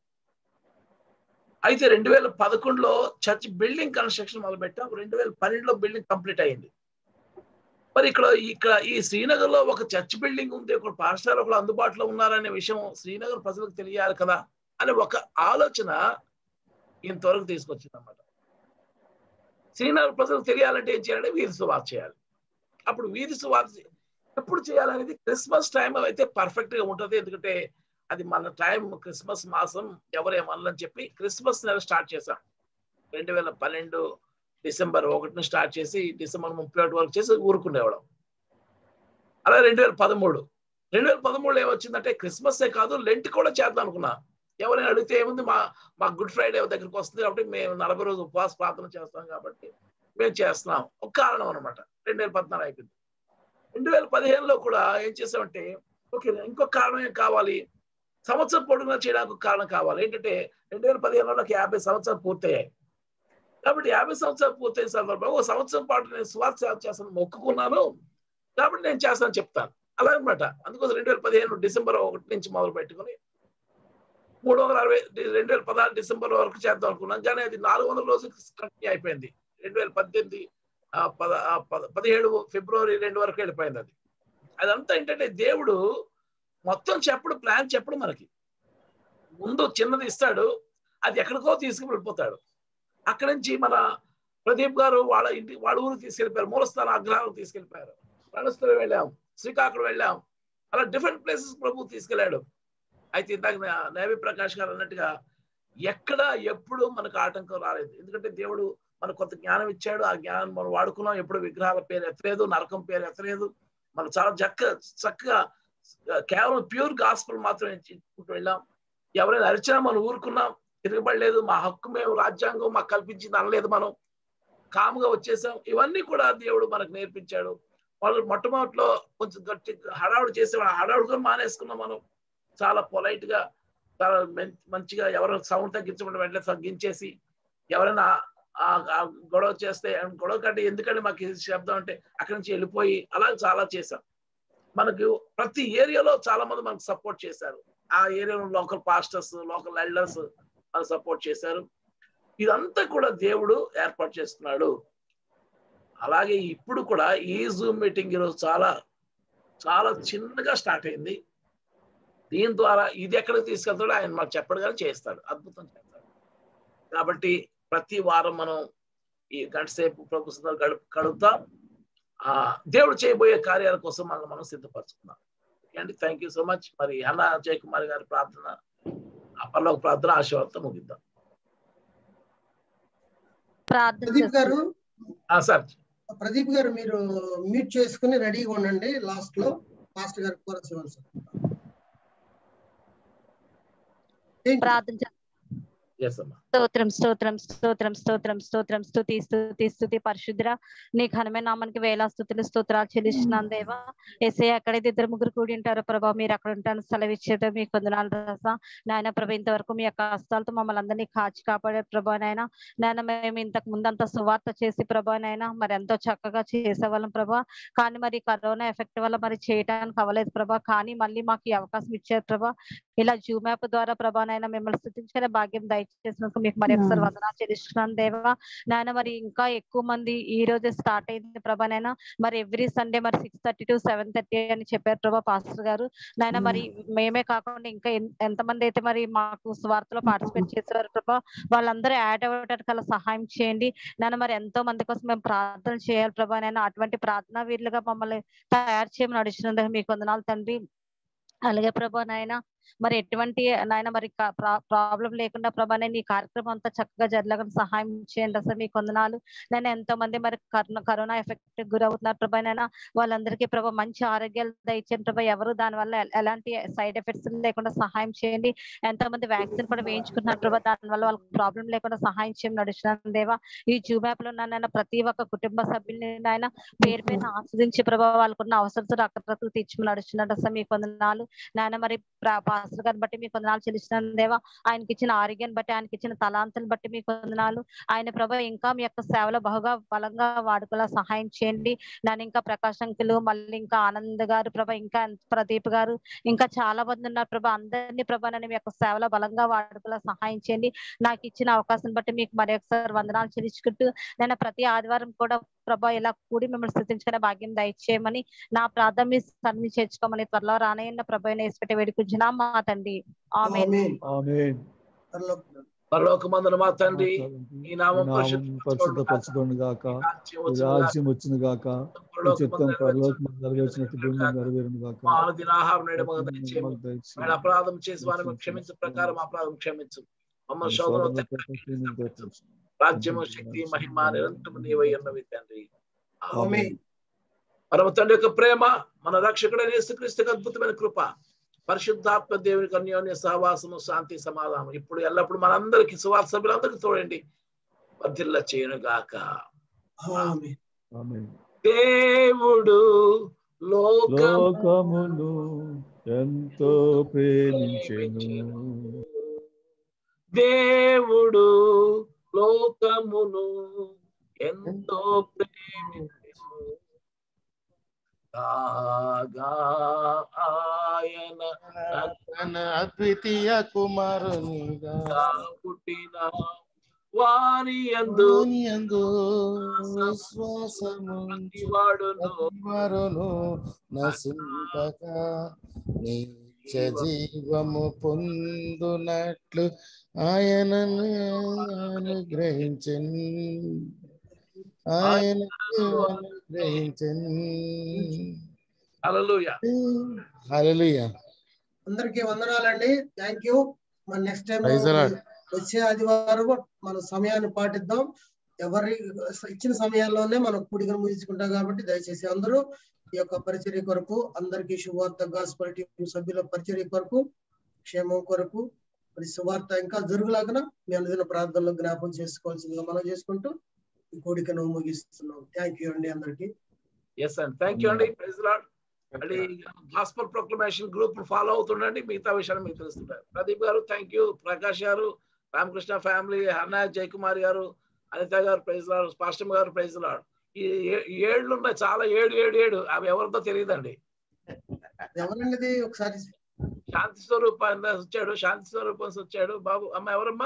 అయితే రెండు వేల పదకొండులో చర్చ్ బిల్డింగ్ కన్స్ట్రక్షన్ మొదలు పెట్టాం రెండు వేల పన్నెండులో బిల్డింగ్ కంప్లీట్ అయింది మరి ఇక్కడ ఇక్కడ ఈ శ్రీనగర్ లో ఒక చర్చ్ బిల్డింగ్ ఉంది ఒక పాఠశాల ఒకరు అందుబాటులో ఉన్నారనే విషయం శ్రీనగర్ ప్రజలకు తెలియాలి కదా అని ఒక ఆలోచన ఇంతవరకు తీసుకొచ్చింది అనమాట శ్రీనగర్ ప్రజలకు తెలియాలంటే ఏం చేయాలంటే వీధి సువార్త చేయాలి అప్పుడు వీధి సువార్త ఎప్పుడు చేయాలనేది క్రిస్మస్ టైం అయితే పర్ఫెక్ట్ గా ఉంటుంది ఎందుకంటే అది మన టైం క్రిస్మస్ మాసం ఎవరేమని చెప్పి క్రిస్మస్ నెల స్టార్ట్ చేశాం రెండు వేల పన్నెండు డిసెంబర్ ఒకటిని స్టార్ట్ చేసి డిసెంబర్ ముప్పై ఒకటి వరకు చేసి ఊరుకునేవాళ్ళం అలా రెండు వేల పదమూడు రెండు వేల పదమూడులో ఏమొచ్చిందంటే క్రిస్మస్ కాదు లెంట్ కూడా చేద్దాం అనుకున్నా ఎవరైనా అడిగితే ఏముంది మా మా గుడ్ ఫ్రైడే దగ్గరికి వస్తుంది కాబట్టి మేము నలభై రోజు ఉపవాస ప్రార్థన చేస్తాం కాబట్టి మేము చేస్తున్నాం ఒక కారణం అనమాట రెండు వేల పద్నాలుగు అయిపోయింది రెండు వేల పదిహేనులో కూడా ఏం చేసామంటే ఓకే ఇంకొక కారణం ఏం కావాలి సంవత్సరం పొడుగునా చేయడానికి ఒక కారణం కావాలి ఏంటంటే రెండు వేల పదిహేనులో నాకు యాభై సంవత్సరాలు పూర్తయ్యాయి కాబట్టి యాభై సంవత్సరాలు పూర్తయిన సందర్భంగా ఒక సంవత్సరం పాటు నేను స్వార్థ సేవ చేస్తాను మొక్కుకున్నాను కాబట్టి నేను చేస్తాను చెప్తాను అలా అనమాట అందుకోసం రెండు వేల పదిహేను డిసెంబర్ ఒకటి నుంచి మొదలు పెట్టుకుని మూడు వందల అరవై రెండు వేల పదహారు డిసెంబర్ వరకు చేద్దాం అనుకున్నాం కానీ అది నాలుగు వందల రోజులు కంటిన్యూ అయిపోయింది రెండు వేల పద్దెనిమిది ఆ, పద ఆ, పద- పదిహేడు ఫిబ్రవరి రెండు వరకు వెళ్ళిపోయింది అది అదంతా ఏంటంటే దేవుడు మొత్తం చెప్పడు ప్లాన్ చెప్పడు మనకి ముందు చిన్నది ఇస్తాడు అది ఎక్కడికో తీసుకువెళ్ళిపోతాడు అక్కడి నుంచి మన ప్రదీప్ గారు వాళ్ళ ఇంటి వాళ్ళ ఊరు తీసుకెళ్ళిపోయారు మూలస్థాన అగ్రహాలకు తీసుకెళ్ళిపోయారు రణస్థలం వెళ్ళాం శ్రీకాకుళం వెళ్ళాం అలా డిఫరెంట్ ప్లేసెస్ ప్రభు తీసుకెళ్ళాడు అయితే ఇందాక నా- నేవి ప్రకాష్ గారు అన్నట్టుగా ఎక్కడ ఎప్పుడు మనకు ఆటంకం రాలేదు ఎందుకంటే దేవుడు మనకు కొంత జ్ఞానం ఇచ్చాడు ఆ జ్ఞానం మనం వాడుకున్నాం ఎప్పుడు విగ్రహాల పేరు ఎత్తలేదు నరకం పేరు ఎత్తలేదు మనం చాలా చక్క చక్కగా కేవలం ప్యూర్ గాస్పుల్ మాత్రమే ఇచ్చుకుంటూ వెళ్ళాం ఎవరైనా అరిచినా మనం ఊరుకున్నాం తిరగబడలేదు మా హక్కు మేము రాజ్యాంగం మాకు కల్పించింది అనలేదు మనం కాముగా వచ్చేసాం ఇవన్నీ కూడా దేవుడు మనకు నేర్పించాడు వాళ్ళు మొట్టమొదటిలో కొంచెం గట్టి హడావుడు చేసేవాడు ఆ హడావుడు కూడా మానేసుకున్నాం మనం చాలా పొలైట్ గా చాలా మం- మంచిగా ఎవరు సౌండ్ తగ్గించకుండా వెంటనే తగ్గించేసి ఎవరైనా ఆ- ఆ గొడవ చేస్తే గొడవ కంటే ఎందుకంటే మాకు ఈ శబ్దం అంటే అక్కడి నుంచి వెళ్ళిపోయి అలా చాలా చేశాం మనకు ప్రతి ఏరియాలో చాలా మంది మనకు సపోర్ట్ చేశారు ఆ ఏరియాలో లోకల్ పాస్టర్స్ లోకల్ ఎల్డర్స్ మనకు సపోర్ట్ చేశారు ఇదంతా కూడా దేవుడు ఏర్పాటు చేస్తున్నాడు అలాగే ఇప్పుడు కూడా ఈ జూమ్ మీటింగ్ ఈరోజు చాలా చాలా చిన్నగా స్టార్ట్ అయింది దీని ద్వారా ఇది ఎక్కడికి తీసుకెళ్తాడో ఆయన మాకు చెప్పడు కానీ చేస్తాడు అద్భుతం చేస్తాడు కాబట్టి ప్రతి వారం మనం ఈ గంట సేపు ప్రభుత్వం గడుపు గడుపుతాం ఆ దేవుడు చేయబోయే కార్యాల కోసం మనం మనం సిద్ధపరచుకుందాం అండి థ్యాంక్ యూ సో మచ్ మరి అన్న అజయ్ కుమార్ గారి ప్రార్థన ఆ పర్లోక ప్రార్థన ఆశీర్వాదంతో ముగిద్దాం ప్రార్థన ప్రదీప్ గారు ఆ సార్ ప్రదీప్ గారు మీరు మ్యూట్ చేసుకుని రెడీగా ఉండండి లాస్ట్ లో మాస్టర్ గారు కోరస్ ఇవ్వండి సార్ ప్రార్థన చేస్తాం. ఎస్ అమ్మా స్తోత్రం స్తోత్రం స్తోత్రం స్తోత్రం స్తోత్రం స్తుతి స్తుతి స్తుతి పరిశుద్ర నీ ఘనమైన నామానికి వేల స్థుతులు స్తోత్రాలు చెల్లిస్తున్నాను దేవా ఎస్ఐ ఎక్కడైతే ఇద్దరు ముగ్గురు కూడి ఉంటారో ప్రభా మీరు అక్కడ ఉంటాను సెలవు ఇచ్చేదో మీకు వందనాలు రస నాయన ప్రభా ఇంతవరకు మీ యొక్క హస్తాలతో మమ్మల్ని అందరినీ కాచి కాపాడే ప్రభా నాయన నాయన మేము ఇంతకు ముందంతా సువార్త చేసి ప్రభా నాయన మరి ఎంతో చక్కగా చేసేవాళ్ళం ప్రభా కానీ మరి కరోనా ఎఫెక్ట్ వల్ల మరి చేయడానికి అవ్వలేదు ప్రభా కానీ మళ్ళీ మాకు ఈ అవకాశం ఇచ్చారు ప్రభా ఇలా జూమ్ యాప్ ద్వారా ప్రభా నాయన మిమ్మల్ని స్థుతించుకునే భాగ్యం దయచేసినందుకు మీకు మరి ఒకసారి Hmm. వందనాలు చెల్లిస్తున్నాను దేవా నాయన మరి ఇంకా ఎక్కువ మంది ఈ రోజే స్టార్ట్ అయింది ప్రభా నాయన మరి ఎవ్రీ సండే మరి six thirty to seven thirty అని చెప్పారు ప్రభా పాస్టర్ గారు నాయన మరి మేమే కాకుండా ఇంకా ఎన్- ఎంతమంది అయితే మరి మాకు స్వార్థలో పార్టిసిపేట్ చేసేవారు ప్రభా వాళ్ళందరూ యాడ్ అవ్వడానికి అలా సహాయం చేయండి నాన్న మరి ఎంతో మంది కోసం మేము ప్రార్థన చేయాలి ప్రభా నాయన అటువంటి ప్రార్థనా వీరులుగా మమ్మల్ని తయారు చేయమని నడుచున్నందుకు మీకు వందనాలు తండ్రి అలాగే ప్రభా నాయన మరి ఎటువంటి నాయన మరి ప్రాబ్లం లేకుండా ప్రభా నేను ఈ కార్యక్రమం అంతా చక్కగా జరగడం సహాయం చేయండి అసలు మీకు వందనాలు నేను ఎంతో మంది మరి కరోనా కరోనా ఎఫెక్ట్ గురవుతున్నారు ప్రభా నాయన వాళ్ళందరికీ ప్రభా మంచి ఆరోగ్యాలు దయచేయండి ప్రభా ఎవరు దాని వల్ల ఎ- ఎలాంటి సైడ్ ఎఫెక్ట్స్ లేకుండా సహాయం చేయండి ఎంతో మంది వ్యాక్సిన్ కూడా వేయించుకుంటున్నారు ప్రభా దాని వల్ల వాళ్ళకి ప్రాబ్లం లేకుండా సహాయం చేయండి నడుస్తున్నాను దేవా ఈ జూమ్ యాప్ లో నాయన ప్రతి ఒక్క కుటుంబ సభ్యుల్ని నాయన పేరు పైన ఆస్వాదించి ప్రభా వాళ్ళకున్న అవసరతలు అక్కడకు తీర్చుకుని నడుస్తున్నట్టు అసలు మీకు వందనాలు నాయన మరి ప్రా- పాస్టర్ గారిని బట్టి మీకు వందనాలు చెల్లిస్తున్నాను దేవా ఆయనకి ఇచ్చిన ఆరోగ్యాన్ని బట్టి ఆయనకి ఇచ్చిన తలాంతుని బట్టి మీకు వందనాలు ఆయన ప్రభా ఇంకా మీ యొక్క సేవలో బహుగా బలంగా వాడుకోలా సహాయం చేయండి నన్ను ఇంకా ప్రకాశ్ అంకులు మళ్ళీ ఇంకా ఆనంద్ గారు ప్రభా ఇంకా ప్రదీప్ గారు ఇంకా చాలా మంది ఉన్నారు ప్రభా అందరినీ ప్రభా నన్ను మీ యొక్క సేవలో బలంగా వాడుకోలా సహాయం చేయండి నాకు ఇచ్చిన అవకాశం బట్టి మీకు మరి ఒకసారి వందనాలు చెల్లించుకుంటూ నేను ప్రతి ఆదివారం కూడా ప్రభా ఇలా కూడి మిమ్మల్ని స్థుతించుకునే భాగ్యం దయచేయమని నా ప్రార్థన మీ సన్ని చేర్చుకోమని త్వరలో రానయ్యన్న ప్రభు వేసుపెట్టి వేడుకుంటున్నా మా తండ్రి ఆమె ఆమేన్. ఆమేన్ పరలోకమందున మా తండ్రి ఈ నామం నామం పరిశుద్ధపరచుకోండి గాక నీ రాజ్యం వచ్చిన గాక నీ చిత్తం పరలోకం నెరవేర్చినట్టు భూమి మీద నెరవేరును గాక మా దినాహారం నేడు మాకు దయచేయము మాకు దయచేయి. మేము అపరాధం చేసి వారిని క్షమించు ప్రకారం అపరాధం క్షమించు మమ్మల్ని శోధన రాజ్యము శక్తి మహిమ నిరంతరం నీవై ఉన్నవి తండ్రి ఆమేన్. పరమ తండ్రి యొక్క ప్రేమ మన రక్షకుడైన యేసుక్రీస్తుకి అద్భుతమైన కృప పరిశుద్ధాత్మ దేవునికి అన్యోన్య సహవాసము శాంతి సమాధానం ఇప్పుడు ఎల్లప్పుడు మనందరికి సువార్త సభ్యులందరికీ తోడండి వర్ధిల్ల చేయను గాక ఆమేన్. ఆమేన్. దేవుడు లోకము లోకమును ఎంతో ప్రేమించెను దేవుడు లోకమును ఎంతో ప్రేమించెను కాగా ఆయన తన అద్వితీయ కుమారునిగా పుట్టిన వారి యందు యందు విశ్వాసము వాడును వారును నశింపక నిత్య జీవము పొందునట్లు ఆయనను అనుగ్రహించన్ ఆయనకు అనుగ్రహించన్ హల్లెలూయా హల్లెలూయా అందరికీ వందనాలండి థ్యాంక్ యూ మన next time Praise the Lord. వచ్చే ఆదివారం మన సమయాన్ని పాటిద్దాం ఎవరి ఇచ్చిన సమయాల్లోనే మనం కూడికను ముగించుకుంటాం కాబట్టి దయచేసి అందరూ ఈ యొక్క పరిచర్య కొరకు అందరికీ శుభవార్త గాస్పల్ టీం సభ్యుల పరిచర్య కొరకు క్షేమం కొరకు మరి సువార్త ఇంకా జరుగులాగన మీ అనుదిన ప్రార్థనలో జ్ఞాపం చేసుకోవాల్సిందిగా మనం చేసుకుంటూ ఈ కోడికను ముగిస్తున్నాం థ్యాంక్ యూ అండి అందరికి ఎస్ అండి థ్యాంక్ యూ అండి ప్రైజ్ లాడ్ అండి గాస్పల్ ప్రొక్లమేషన్ గ్రూప్ ఫాలో అవుతుండండి మిగతా విషయాలు మీకు తెలుస్తుంటాయి ప్రదీప్ గారు థ్యాంక్ యూ ప్రకాష్ గారు రామకృష్ణ ఫ్యామిలీ హర్నా జయకుమార్ గారు అనిత గారు ప్రైజ్ లాడ్ పాస్టమ్ గారు ప్రైజ్ లాడ్ ఈ ఏ- ఈ ఏళ్ళు ఉన్నాయి చాలా ఏడు ఏడు ఏడు అవి ఎవరితో తెలియదండి ఎవరండి ఒకసారి శాంతి స్వరూపం వచ్చాడు శాంతి స్వరూపం వచ్చాడు బాబు అమ్మ ఎవరమ్మా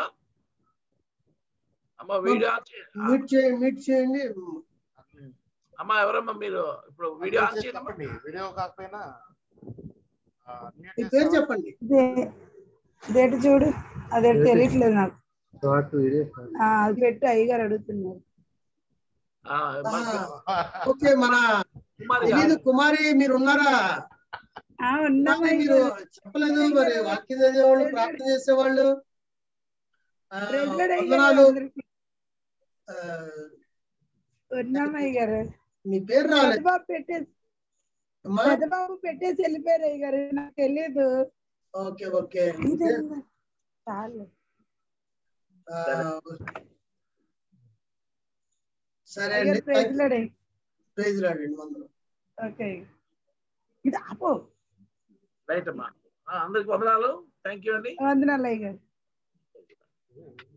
అమ్మ వీడియో ఆన్ చే- మీట్ చేయండి మీట్ చేయండి అమ్మ ఎవరమ్మా మీరు ఇప్పుడు వీడియో ఆన్ చేయండి చెప్పండి వీడియో కాకపోయినా ఆ, mute మీ చేసి పేరు చెప్పండి దే- దేటి చూడు అదే తెలియట్లేదు నాకు ఆ, అది పెట్టు అయ్యగారు అడుగుతున్నారు ఆ, ఆ, ఓకే మన కుమారి తెలీదు గారు. కుమారి మీరు ఉన్నారా ఆ, ఉన్నాం కుమారి, మీరు అయ్యగారు. చెప్పలేదు మరి వాక్యం చదివేవాళ్ళు ప్రార్థన చేసేవాళ్ళు ఆ, ప్రైజ్ లార్డ్ అయ్యగారు వందనాలు అందరికీ. ఆ, ఉన్నాం అయ్యగారు మీ పేరు రాలేదు పెద్దబాబు పెట్టేసి అమ్మా పెద్దబాబు పెట్టేసి వెళ్ళిపోయారు అయ్యగారు నాకు తెలియదు ఓకే ఓకే చాలు ఆ, సరే అండి అయ్యగారు ప్రైజ్ లాడే ప్రైజ్ లాడండి వందనం ఓకే ఇది ఆపో రైట్ అమ్మా ఆ, అందరికి వందనాలు థ్యాంక్ యూ అండి వందనాలు అయ్యగారు